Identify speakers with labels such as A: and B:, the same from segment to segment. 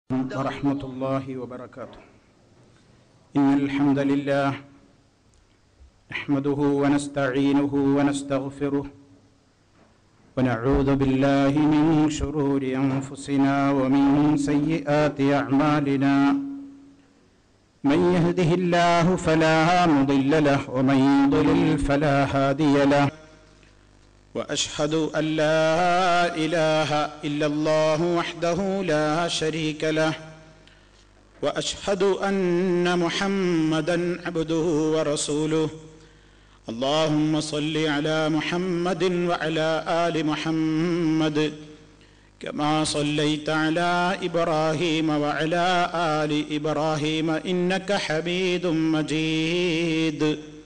A: ورحمة الله وبركاته إن الحمد لله نحمده ونستعينه ونستغفره ونعوذ بالله من شرور أنفسنا ومن سيئات أعمالنا من يهده الله فلا مضل له ومن يضلل فلا هادي له واشهد ان لا اله الا الله وحده لا شريك له واشهد ان محمدا عبده ورسوله اللهم صل على محمد وعلى ال محمد كما صليت على ابراهيم وعلى ال ابراهيم انك حميد مجيد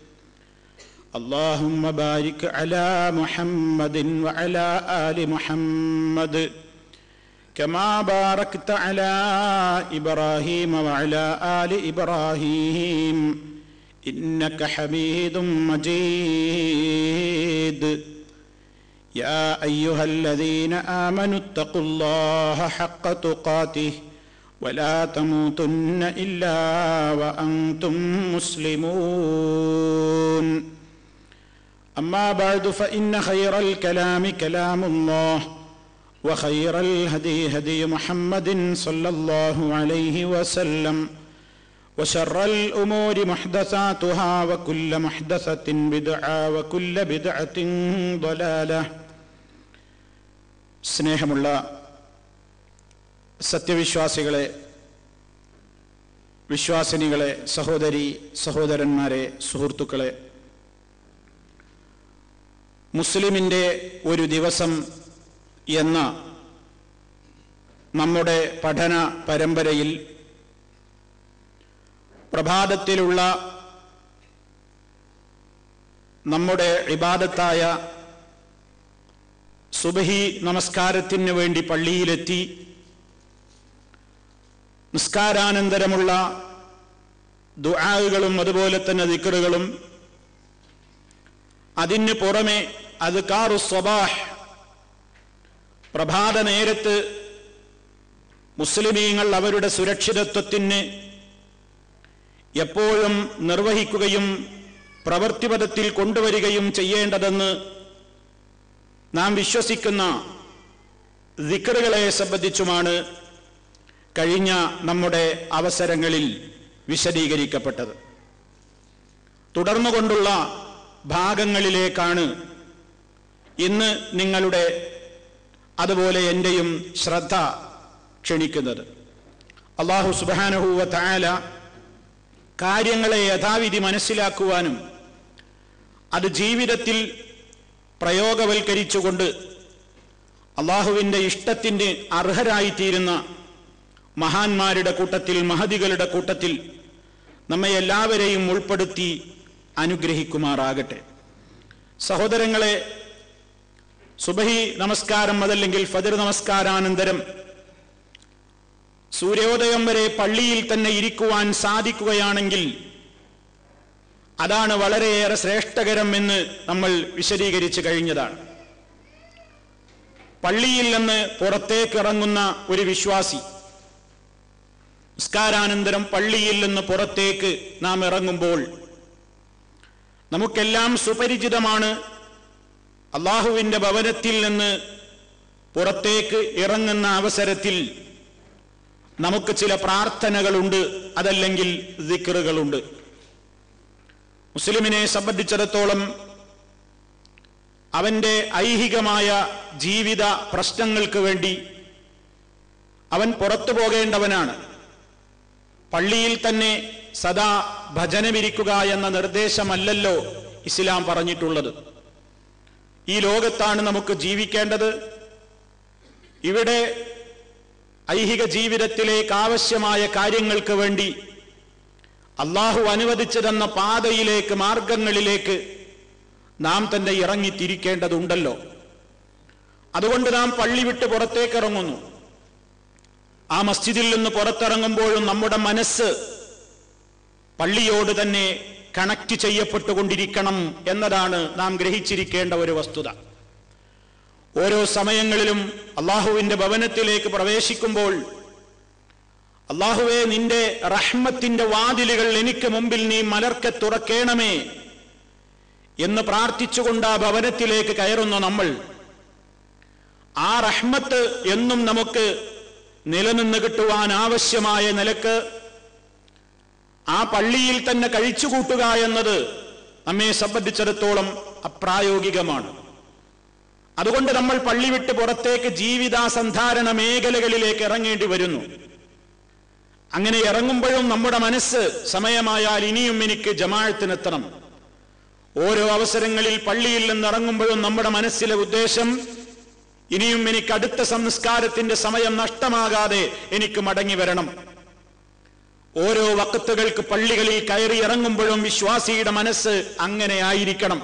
A: اللهم بارك على محمد وعلى ال محمد كما باركت على ابراهيم وعلى ال ابراهيم انك حميد مجيد يا ايها الذين امنوا اتقوا الله حق تقاته ولا تموتن الا وانتم مسلمون أما بعد فإن خير الكلام كلام الله وخير الهدي هدي محمد صلى الله عليه وسلم وشر الأمور محدثاتها وكل محدثة بدعة وكل بدعة ضلالة സ്നേഹമുള്ള സത്യവിശ്വാസികളെ വിശ്വാസിനികളെ സഹോദരി സഹോദരന്മാരെ സുഹൃത്തുക്കളെ മുസ്ലിമിൻ്റെ ഒരു ദിവസം എന്ന നമ്മുടെ പഠന പരമ്പരയിൽ പ്രഭാതത്തിലുള്ള നമ്മുടെ ഇബാദത്തായ സുബഹി നമസ്കാരത്തിന് വേണ്ടി പള്ളിയിലെത്തി നിസ്കാരാനന്തരമുള്ള ദുആകളും അതുപോലെ തന്നെ ദിക്കറുകളും അതിന് പുറമെ അത് കാറു സ്വബാഹ് പ്രഭാത നേരത്ത് മുസ്ലിമീങ്ങൾ അവരുടെ സുരക്ഷിതത്വത്തിന് എപ്പോഴും നിർവഹിക്കുകയും പ്രവൃത്തിപഥത്തിൽ കൊണ്ടുവരികയും ചെയ്യേണ്ടതെന്ന് നാം വിശ്വസിക്കുന്ന ദിക്കറുകളെ സംബന്ധിച്ചുമാണ് കഴിഞ്ഞ നമ്മുടെ അവസരങ്ങളിൽ വിശദീകരിക്കപ്പെട്ടത് തുടർന്നുകൊണ്ടുള്ള ഭാഗങ്ങളിലേക്കാണ് ഇന്ന് നിങ്ങളുടെ അതുപോലെ എൻ്റെയും ശ്രദ്ധ ക്ഷണിക്കുന്നത് അള്ളാഹു സുബാനഹുവ തായാല കാര്യങ്ങളെ യഥാവിധി മനസ്സിലാക്കുവാനും അത് ജീവിതത്തിൽ പ്രയോഗവൽക്കരിച്ചുകൊണ്ട് അള്ളാഹുവിൻ്റെ ഇഷ്ടത്തിന് അർഹരായിത്തീരുന്ന മഹാന്മാരുടെ കൂട്ടത്തിൽ മഹതികളുടെ കൂട്ടത്തിൽ നമ്മെ എല്ലാവരെയും ഉൾപ്പെടുത്തി അനുഗ്രഹിക്കുമാറാകട്ടെ സഹോദരങ്ങളെ സുബഹി നമസ്കാരം അതല്ലെങ്കിൽ ഫജർ നമസ്കാരാനന്തരം സൂര്യോദയം വരെ പള്ളിയിൽ തന്നെ ഇരിക്കുവാൻ സാധിക്കുകയാണെങ്കിൽ അതാണ് വളരെയേറെ ശ്രേഷ്ഠകരം എന്ന് നമ്മൾ വിശദീകരിച്ചു കഴിഞ്ഞതാണ് പള്ളിയിൽ നിന്ന് പുറത്തേക്ക് ഇറങ്ങുന്ന ഒരു വിശ്വാസി നിസ്കാരാനന്തരം പള്ളിയിൽ നിന്ന് പുറത്തേക്ക് നാം ഇറങ്ങുമ്പോൾ നമുക്കെല്ലാം സുപരിചിതമാണ് അള്ളാഹുവിൻ്റെ ഭവനത്തിൽ നിന്ന് പുറത്തേക്ക് ഇറങ്ങുന്ന അവസരത്തിൽ നമുക്ക് ചില പ്രാർത്ഥനകളുണ്ട് അതല്ലെങ്കിൽ ദിക്കറുകളുണ്ട് മുസ്ലിമിനെ സംബന്ധിച്ചിടത്തോളം അവന്റെ ഐഹികമായ ജീവിത പ്രശ്നങ്ങൾക്ക് വേണ്ടി അവൻ പുറത്തു പോകേണ്ടവനാണ് പള്ളിയിൽ തന്നെ സദാ ഭജനമിരിക്കുക എന്ന നിർദ്ദേശമല്ലല്ലോ ഇസ്ലാം പറഞ്ഞിട്ടുള്ളത് ഈ ലോകത്താണ് നമുക്ക് ജീവിക്കേണ്ടത് ഇവിടെ ഐഹിക ജീവിതത്തിലേക്ക് ആവശ്യമായ കാര്യങ്ങൾക്ക് വേണ്ടി അള്ളാഹു അനുവദിച്ചു തന്ന പാതയിലേക്ക് മാർഗങ്ങളിലേക്ക് നാം തന്നെ ഇറങ്ങിത്തിരിക്കേണ്ടതുണ്ടല്ലോ അതുകൊണ്ട് നാം പള്ളി വിട്ട് പുറത്തേക്ക് ഇറങ്ങുന്നു ആ മസ്ജിദിൽ നിന്ന് പുറത്തിറങ്ങുമ്പോഴും നമ്മുടെ മനസ്സ് പള്ളിയോട് തന്നെ കണക്ട് ചെയ്യപ്പെട്ടുകൊണ്ടിരിക്കണം എന്നതാണ് നാം ഗ്രഹിച്ചിരിക്കേണ്ട ഒരു വസ്തുത ഓരോ സമയങ്ങളിലും അള്ളാഹുവിന്റെ ഭവനത്തിലേക്ക് പ്രവേശിക്കുമ്പോൾ അള്ളാഹുവേ നിന്റെ റഹ്മത്തിന്റെ വാതിലുകൾ എനിക്ക് മുമ്പിൽ നീ മലർക്കെ തുറക്കേണമേ എന്ന് പ്രാർത്ഥിച്ചുകൊണ്ട് ആ ഭവനത്തിലേക്ക് കയറുന്നു നമ്മൾ ആ റഹ്മത്ത് എന്നും നമുക്ക് നിലനിന്ന് കിട്ടുവാൻ ആവശ്യമായ നിലക്ക് ആ പള്ളിയിൽ തന്നെ കഴിച്ചുകൂട്ടുക എന്നത് നമ്മെ സംബന്ധിച്ചിടത്തോളം അപ്രായോഗികമാണ് അതുകൊണ്ട് നമ്മൾ പള്ളി വിട്ട് പുറത്തേക്ക് ജീവിതാസന്ധാരണ മേഖലകളിലേക്ക് ഇറങ്ങേണ്ടി വരുന്നു അങ്ങനെ ഇറങ്ങുമ്പോഴും നമ്മുടെ മനസ്സ് സമയമായാൽ ഇനിയും എനിക്ക് ജമാഴത്തിനെത്തണം ഓരോ അവസരങ്ങളിൽ പള്ളിയിൽ നിന്ന് ഇറങ്ങുമ്പോഴും നമ്മുടെ മനസ്സിലെ ഉദ്ദേശം ഇനിയും എനിക്ക് അടുത്ത സംസ്കാരത്തിന്റെ സമയം നഷ്ടമാകാതെ എനിക്ക് മടങ്ങി വരണം ഓരോ വക്കത്തുകൾക്ക് പള്ളികളിൽ കയറി ഇറങ്ങുമ്പോഴും വിശ്വാസിയുടെ മനസ്സ് അങ്ങനെ ആയിരിക്കണം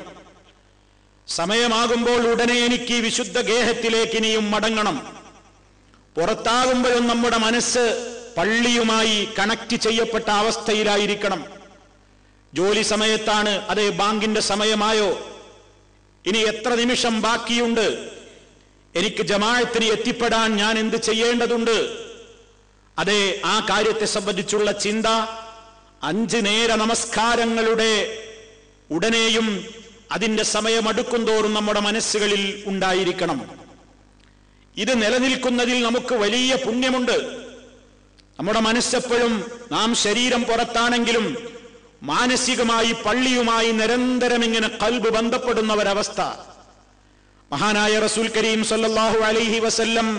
A: സമയമാകുമ്പോൾ ഉടനെ എനിക്ക് ഈ വിശുദ്ധ ഗേഹത്തിലേക്ക് ഇനിയും മടങ്ങണം പുറത്താകുമ്പോഴും നമ്മുടെ മനസ്സ് പള്ളിയുമായി കണക്ട് ചെയ്യപ്പെട്ട അവസ്ഥയിലായിരിക്കണം ജോലി സമയത്താണ് അതേ ബാങ്കിന്റെ സമയമായോ ഇനി എത്ര നിമിഷം ബാക്കിയുണ്ട് എനിക്ക് ജമാഴത്തിന് എത്തിപ്പെടാൻ ഞാൻ എന്ത് ചെയ്യേണ്ടതുണ്ട് അതെ ആ കാര്യത്തെ സംബന്ധിച്ചുള്ള ചിന്ത അഞ്ച് നേര നമസ്കാരങ്ങളുടെ ഉടനെയും അതിന്റെ സമയമടുക്കും തോറും നമ്മുടെ മനസ്സുകളിൽ ഉണ്ടായിരിക്കണം ഇത് നിലനിൽക്കുന്നതിൽ നമുക്ക് വലിയ പുണ്യമുണ്ട് നമ്മുടെ മനസ്സെപ്പോഴും നാം ശരീരം പുറത്താണെങ്കിലും മാനസികമായി പള്ളിയുമായി നിരന്തരം ഇങ്ങനെ കൽബ് ബന്ധപ്പെടുന്ന ഒരവസ്ഥ മഹാനായ റസൂൽ കരീം സല്ലല്ലാഹു അലൈഹി വസല്ലം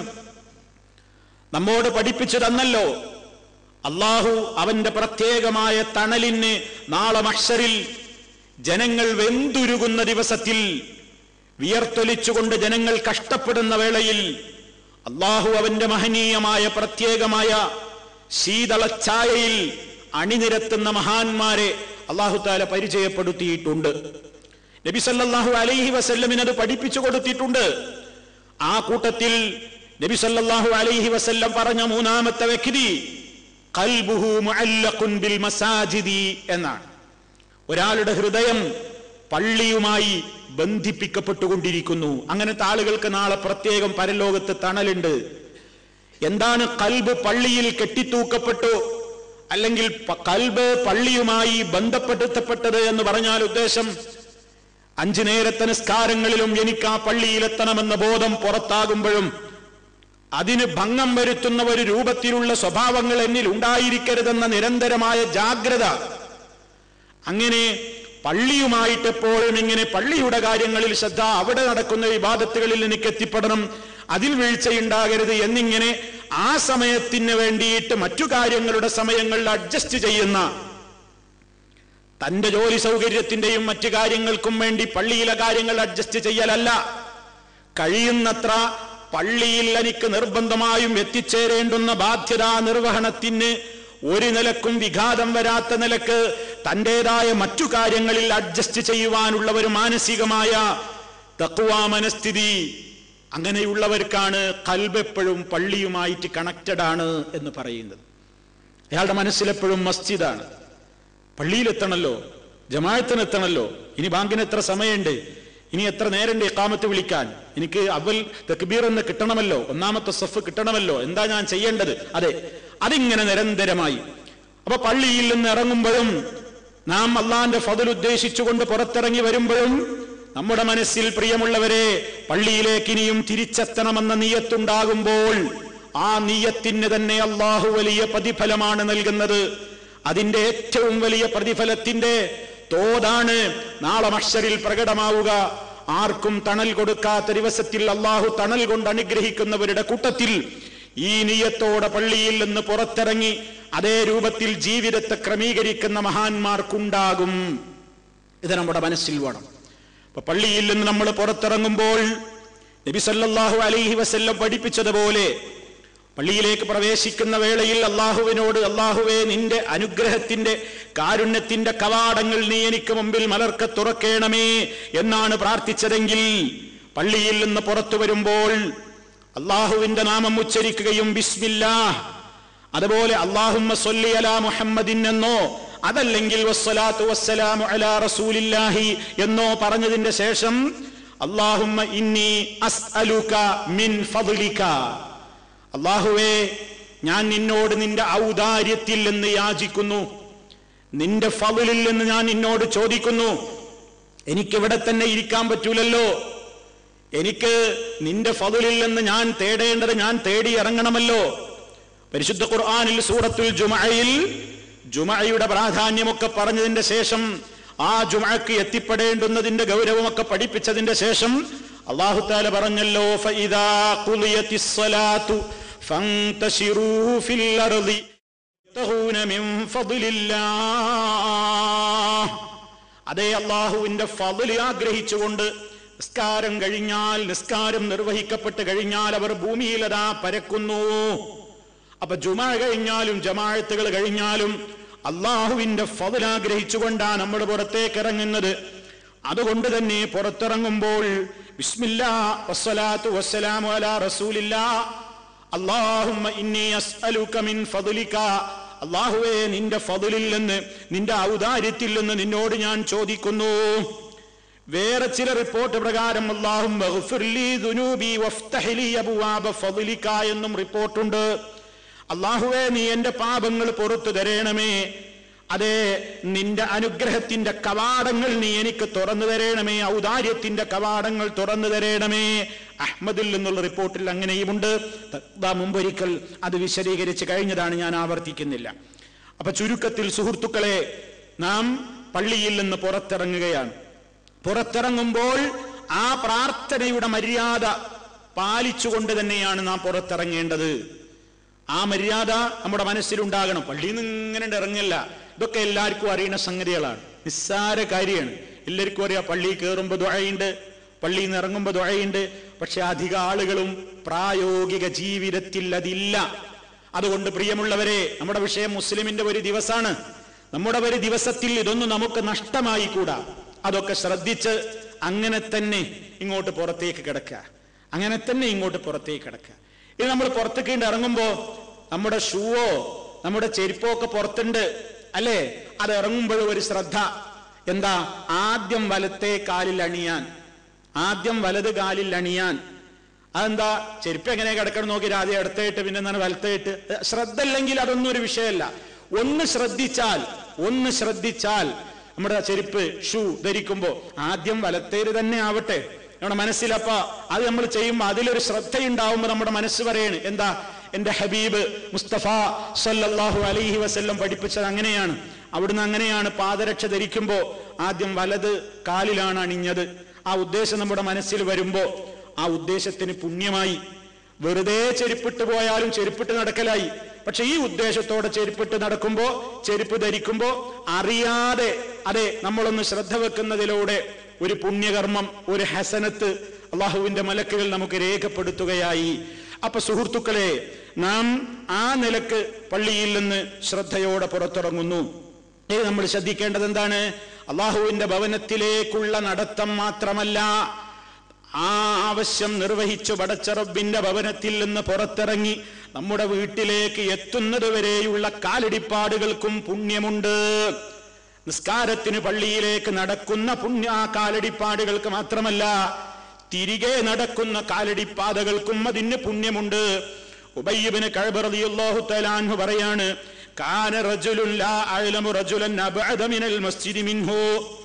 A: നമ്മോട് പഠിപ്പിച്ചു തന്നല്ലോ അള്ളാഹു അവന്റെ പ്രത്യേകമായ തണലിന് നാളെ മഹ്ഷറിൽ ജനങ്ങൾ വെന്തുരുകുന്ന ദിവസത്തിൽ വിയർത്തൊലിച്ചുകൊണ്ട് ജനങ്ങൾ കഷ്ടപ്പെടുന്ന വേളയിൽ അള്ളാഹു അവന്റെ മഹനീയമായ പ്രത്യേകമായ ശീതളച്ചായയിൽ അണിനിരത്തുന്ന മഹാന്മാരെ അള്ളാഹു താല പരിചയപ്പെടുത്തിയിട്ടുണ്ട് നബി സല്ലല്ലാഹു അലൈഹി വസല്ലമിനത് പഠിപ്പിച്ചു കൊടുത്തിട്ടുണ്ട് ആ കൂട്ടത്തിൽ നബി സല്ലല്ലാഹു അലൈഹി വസല്ലം പറഞ്ഞ മൂന്നാമത്തെ വ്യക്തി ഖൽബുഹു മുഅല്ലഖുൻ ബിൽ മസാജിദി എന്നാണ് ഒരാളുടെ ഹൃദയം പള്ളിയുമായി ബന്ധിപ്പിക്കപ്പെട്ടുകൊണ്ടിരിക്കുന്നു അങ്ങനത്തെ ആളുകൾക്ക് നാളെ പ്രത്യേകം പരലോകത്ത് തണലുണ്ട് എന്താണ് കൽബ് പള്ളിയിൽ കെട്ടിത്തൂക്കപ്പെട്ടു അല്ലെങ്കിൽ പ- കൽബ് പള്ളിയുമായി ബന്ധപ്പെടുത്തപ്പെട്ടത് എന്ന് പറഞ്ഞാൽ ഉദ്ദേശം അഞ്ചു നേരത്തെ നിസ്കാരങ്ങളിലും എനിക്ക് ആ പള്ളിയിലെത്തണമെന്ന ബോധം പുറത്താകുമ്പോഴും അതിന് ഭംഗം വരുത്തുന്ന ഒരു രൂപത്തിലുള്ള സ്വഭാവങ്ങൾ എന്നിൽ ഉണ്ടായിരിക്കരുതെന്ന നിരന്തരമായ ജാഗ്രത അങ്ങനെ പള്ളിയുമായിട്ട് എപ്പോഴും ഇങ്ങനെ പള്ളിയുടെ കാര്യങ്ങളിൽ ശ്രദ്ധ അവിടെ നടക്കുന്ന വിവാദത്തുകളിൽ എനിക്ക് എത്തിപ്പെടണം അതിൽ വീഴ്ചയുണ്ടാകരുത് എന്നിങ്ങനെ ആ സമയത്തിന് വേണ്ടിയിട്ട് മറ്റു കാര്യങ്ങളുടെ സമയങ്ങളിൽ അഡ്ജസ്റ്റ് ചെയ്യുന്ന തന്റെ ജോലി സൗകര്യത്തിന്റെയും മറ്റു കാര്യങ്ങൾക്കും വേണ്ടി പള്ളിയിലെ കാര്യങ്ങൾ അഡ്ജസ്റ്റ് ചെയ്യലല്ല കഴിയുന്നത്ര പള്ളിയിൽ എനിക്ക് നിർബന്ധമായും എത്തിച്ചേരേണ്ടുന്ന ബാധ്യതാ നിർവഹണത്തിന് ഒരു നിലക്കും വിഘാതം വരാത്ത നിലക്ക് തന്റേതായ മറ്റു കാര്യങ്ങളിൽ അഡ്ജസ്റ്റ് ചെയ്യുവാനുള്ള ഒരു മാനസികമായ തക്കുവാ മനസ്ഥിതി അങ്ങനെയുള്ളവർക്കാണ് കൽബ് എപ്പോഴും പള്ളിയുമായിട്ട് കണക്റ്റഡ് ആണ് എന്ന് പറയുന്നത് അയാളുടെ മനസ്സിലെപ്പോഴും മസ്ജിദാണ് പള്ളിയിലെത്തണല്ലോ ജമാഅത്തിനെത്തണല്ലോ ഇനി ബാങ്കിന് എത്ര സമയമുണ്ട് ഇനി എത്ര നേരണ്ട് ഇക്കാമത്ത് വിളിക്കാൻ എനിക്ക് അവൽ തക്ബീർ എന്ന് കിട്ടണമല്ലോ ഒന്നാമത്തെ സഫ് കിട്ടണമല്ലോ എന്താ ഞാൻ ചെയ്യേണ്ടത് അതെ അതിങ്ങനെ നിരന്തരമായി അപ്പൊ പള്ളിയിൽ നിന്ന് ഇറങ്ങുമ്പോഴും നാം അള്ളാന്റെ ഫതിൽ ഉദ്ദേശിച്ചുകൊണ്ട് പുറത്തിറങ്ങി വരുമ്പോഴും നമ്മുടെ മനസ്സിൽ പ്രിയമുള്ളവരെ പള്ളിയിലേക്ക് ഇനിയും തിരിച്ചെത്തണമെന്ന നീയത്തുണ്ടാകുമ്പോൾ ആ നീയത്തിന് തന്നെ അള്ളാഹു വലിയ പ്രതിഫലമാണ് നൽകുന്നത് അതിന്റെ ഏറ്റവും വലിയ പ്രതിഫലത്തിന്റെ തോതാണ് നാളെ മഷറിൽ പ്രകടമാവുക ആർക്കും തണൽ കൊടുക്കാത്ത ദിവസത്തിൽ അള്ളാഹു തണൽ കൊണ്ട് അനുഗ്രഹിക്കുന്നവരുടെ കൂട്ടത്തിൽ ഈ നീയത്തോടെ പള്ളിയിൽ നിന്ന് പുറത്തിറങ്ങി അതേ രൂപത്തിൽ ജീവിതത്തെ ക്രമീകരിക്കുന്ന മഹാന്മാർക്കുണ്ടാകും ഇത് നമ്മുടെ മനസ്സിൽ വേണം അപ്പൊ പള്ളിയിൽ നിന്ന് നമ്മൾ പുറത്തിറങ്ങുമ്പോൾ നബി സല്ലല്ലാഹു അലൈഹി വസല്ലം പഠിപ്പിച്ചതുപോലെ പള്ളിയിലേക്ക് പ്രവേശിക്കുന്ന വേളയിൽ അള്ളാഹുവിനോട് അള്ളാഹുവേ നിന്റെ അനുഗ്രഹത്തിന്റെ കാരുണ്യത്തിന്റെ കവാടങ്ങൾ നീ എനിക്ക് മുമ്പിൽ മലർക്ക തുറക്കേണമേ എന്നാണ് പ്രാർത്ഥിച്ചതെങ്കിൽ പള്ളിയിൽ നിന്ന് പുറത്തു വരുമ്പോൾ അള്ളാഹുവിന്റെ നാമം ഉച്ചരിക്കുകയും ബിസ്മില്ലാ അതുപോലെ അള്ളാഹുമ്മ സൊല്ലി അലാ മുഹമ്മദിൻ എന്നോ അതല്ലെങ്കിൽ വസ്സലാത്തു വസ്സലാമു അലാ റസൂലില്ലാഹി എന്നോ പറഞ്ഞതിന്റെ ശേഷം അള്ളാഹുമ്മ ഇന്നി അസ്അലുക മിൻ ഫദ്ലിക അള്ളാഹുവേ ഞാൻ നിന്നോട് നിന്റെ ഔദാര്യത്തിൽ എന്ന് യാചിക്കുന്നു നിന്റെ ഫവലിൽ എന്ന് ഞാൻ നിന്നോട് ചോദിക്കുന്നു എനിക്കിവിടെ തന്നെ ഇരിക്കാൻ പറ്റൂലല്ലോ എനിക്ക് നിന്റെ ഫതുലിൽ നിന്ന് ഞാൻ തേടേണ്ടത് ഞാൻ തേടി ഇറങ്ങണമല്ലോ പരിശുദ്ധ ഖുർആനിൽ സൂറത്തുൽ ജുമയിൽ ജുമയുടെ പ്രാധാന്യമൊക്കെ പറഞ്ഞതിന്റെ ശേഷം ആ ജുമക്ക് എത്തിപ്പെടേണ്ടുന്നതിന്റെ ഗൗരവമൊക്കെ പഠിപ്പിച്ചതിന്റെ ശേഷം അള്ളാഹു താല പറഞ്ഞല്ലോ ഫഇദാ ഖുളിയത്തിസ് സ്വലാത്തു ഫന്തശിറൂ ഫിൽ അർളി യബ്തഗൂന മിൻ ഫദ്ലില്ലാഹ് അതേ അള്ളാഹുവിന്റെ ഫضല് ആഗ്രഹിച്ചുകൊണ്ട് നിസ്കാരം കഴിഞ്ഞാൽ നിസ്കാരം നിർവഹിക്കപ്പെട്ട് കഴിഞ്ഞാൽ അവർ ഭൂമിയിൽ അതാ പരക്കുന്നു അപ്പൊ ജുമ കഴിഞ്ഞാലും ജമാഴത്തുകൾ കഴിഞ്ഞാലും അള്ളാഹുവിന്റെ ഫضൽ ആഗ്രഹിച്ചുകൊണ്ടാണ് നമ്മൾ പുറത്തേക്ക് ഇറങ്ങുന്നത് അതുകൊണ്ട് തന്നെ പുറത്തിറങ്ങുമ്പോൾ ബിസ്മില്ലാ വസ്സലാത്തു വസ്സലാമു അലാ റസൂലില്ലാ അള്ളാഹുമ്മ ഇന്നി അസ്അലുക മിൻ ഫضലിക അള്ളാഹുവേ നിന്റെ ഫضലിൽ നിന്ന് നിന്റെ ഔദാര്യത്തിൽ നിന്ന് നിന്നോട് ഞാൻ ചോദിക്കുന്നു വേറെ ചില റിപ്പോർട്ട് പ്രകാരം അള്ളാഹും എന്നും റിപ്പോർട്ടുണ്ട് അള്ളാഹുവേ നീ എന്റെ പാപങ്ങൾ പുറത്തു തരേണമേ അതെ നിന്റെ അനുഗ്രഹത്തിന്റെ കവാടങ്ങൾ നീ എനിക്ക് തുറന്നു തരേണമേ ഔദാര്യത്തിന്റെ കവാടങ്ങൾ തുറന്നു തരേണമേ അഹമ്മദിൽ നിന്നുള്ള റിപ്പോർട്ടിൽ അങ്ങനെയുമുണ്ട് ദാ മുമ്പൊരിക്കൽ അത് വിശദീകരിച്ച് കഴിഞ്ഞതാണ് ഞാൻ ആവർത്തിക്കുന്നില്ല അപ്പൊ ചുരുക്കത്തിൽ സുഹൃത്തുക്കളെ നാം പള്ളിയിൽ നിന്ന് പുറത്തിറങ്ങുകയാണ് പുറത്തിറങ്ങുമ്പോൾ ആ പ്രാർത്ഥനയുടെ മര്യാദ പാലിച്ചുകൊണ്ട് തന്നെയാണ് നാം പുറത്തിറങ്ങേണ്ടത് ആ മര്യാദ നമ്മുടെ മനസ്സിലുണ്ടാകണം പള്ളിയിൽ നിന്ന് ഇങ്ങനെ ഇറങ്ങില്ല ഇതൊക്കെ എല്ലാവർക്കും അറിയുന്ന സംഗതികളാണ് നിസ്സാര കാര്യമാണ് എല്ലാവർക്കും അറിയാം പള്ളിയിൽ കയറുമ്പോൾ ദുഴയുണ്ട് പള്ളിയിൽ നിന്ന് ഇറങ്ങുമ്പോൾ ദുഴയുണ്ട് പക്ഷെ അധിക ആളുകളും പ്രായോഗിക ജീവിതത്തിൽ അതില്ല അതുകൊണ്ട് പ്രിയമുള്ളവരെ നമ്മുടെ വിഷയം മുസ്ലിമിന്റെ ഒരു ദിവസമാണ് നമ്മുടെ ഒരു ദിവസത്തിൽ ഇതൊന്നും നമുക്ക് നഷ്ടമായി കൂടാ അതൊക്കെ ശ്രദ്ധിച്ച് അങ്ങനെ തന്നെ ഇങ്ങോട്ട് പുറത്തേക്ക് കിടക്കുക അങ്ങനെ തന്നെ ഇങ്ങോട്ട് പുറത്തേക്ക് കിടക്കുക ഇത് നമ്മൾ പുറത്തേക്ക് ഇറങ്ങുമ്പോ നമ്മുടെ ഷൂവോ നമ്മുടെ ചെരുപ്പോ ഒക്കെ പുറത്തുണ്ട് അല്ലേ അത് ഇറങ്ങുമ്പോഴും ഒരു ശ്രദ്ധ എന്താ ആദ്യം വലത്തെ കാലിൽ അണിയാൻ ആദ്യം വലത് കാലിൽ അണിയാൻ അതെന്താ ചെരുപ്പ് എങ്ങനെ കിടക്കണം നോക്കി ആദ്യം ഇടത്തേട്ട് പിന്നെ എന്താണ് വലത്തേട്ട് ശ്രദ്ധ ഇല്ലെങ്കിൽ അതൊന്നും ഒരു വിഷയമല്ല ഒന്ന് ശ്രദ്ധിച്ചാൽ ഒന്ന് ശ്രദ്ധിച്ചാൽ നമ്മുടെ ചെരുപ്പ് ഷൂ ധരിക്കുമ്പോ ആദ്യം വലത്തേര് തന്നെ ആവട്ടെ നമ്മുടെ മനസ്സിലപ്പ അത് നമ്മൾ ചെയ്യുമ്പോൾ അതിലൊരു ശ്രദ്ധയുണ്ടാവുമ്പോൾ നമ്മുടെ മനസ്സ് പറയാണ് എന്താ എന്റെ ഹബീബ് മുസ്തഫ സല്ലല്ലാഹു അലൈഹി വസല്ലം പഠിപ്പിച്ചത് അങ്ങനെയാണ് അവിടുന്ന് അങ്ങനെയാണ് പാദരക്ഷ ധരിക്കുമ്പോ ആദ്യം വലത് കാലിലാണ് അണിഞ്ഞത് ആ ഉദ്ദേശം നമ്മുടെ മനസ്സിൽ വരുമ്പോ ആ ഉദ്ദേശത്തിന് പുണ്യമായി വെറുതെ ചെരുപ്പിട്ട് പോയാലും ചെരുപ്പിട്ട് നടക്കലായി പക്ഷെ ഈ ഉദ്ദേശത്തോടെ ചെരുപ്പിട്ട് നടക്കുമ്പോ ചെരുപ്പ് ധരിക്കുമ്പോ അറിയാതെ അതെ നമ്മളൊന്ന് ശ്രദ്ധ വെക്കുന്നതിലൂടെ ഒരു പുണ്യകർമ്മം ഒരു ഹസനത്ത് അള്ളാഹുവിന്റെ മലക്കുകൾ നമുക്ക് രേഖപ്പെടുത്തുകയായി അപ്പൊ സുഹൃത്തുക്കളെ നാം ആ നിലക്ക് പള്ളിയിൽ നിന്ന് ശ്രദ്ധയോടെ പുറത്തിറങ്ങുന്നു ഇത് നമ്മൾ ശ്രദ്ധിക്കേണ്ടത് എന്താണ് അള്ളാഹുവിന്റെ ഭവനത്തിലേക്കുള്ള നടത്തം മാത്രമല്ല ആ ആവശ്യം നിർവഹിച്ചു പടച്ചറബിന്റെ ഭവനത്തിൽ നിന്ന് പുറത്തിറങ്ങി നമ്മുടെ വീട്ടിലേക്ക് എത്തുന്നത് വരെയുള്ള കാലടിപ്പാടുകൾക്കും പുണ്യമുണ്ട് നിസ്കാരത്തിന് പള്ളിയിലേക്ക് നടക്കുന്ന പുണ്യ ആ കാലടിപ്പാടുകൾക്ക് മാത്രമല്ല തിരികെ നടക്കുന്ന കാലടിപ്പാതകൾക്കും അതിന് പുണ്യമുണ്ട് ഉബയ്യബിന് കഴബറിയാഹു തലാൻഹു പറയാണ് കാന റജുലുൻ ലാ അഅലമു റജുലൻ അബ്അദ മിനൽ മസ്ജിദി മിൻഹു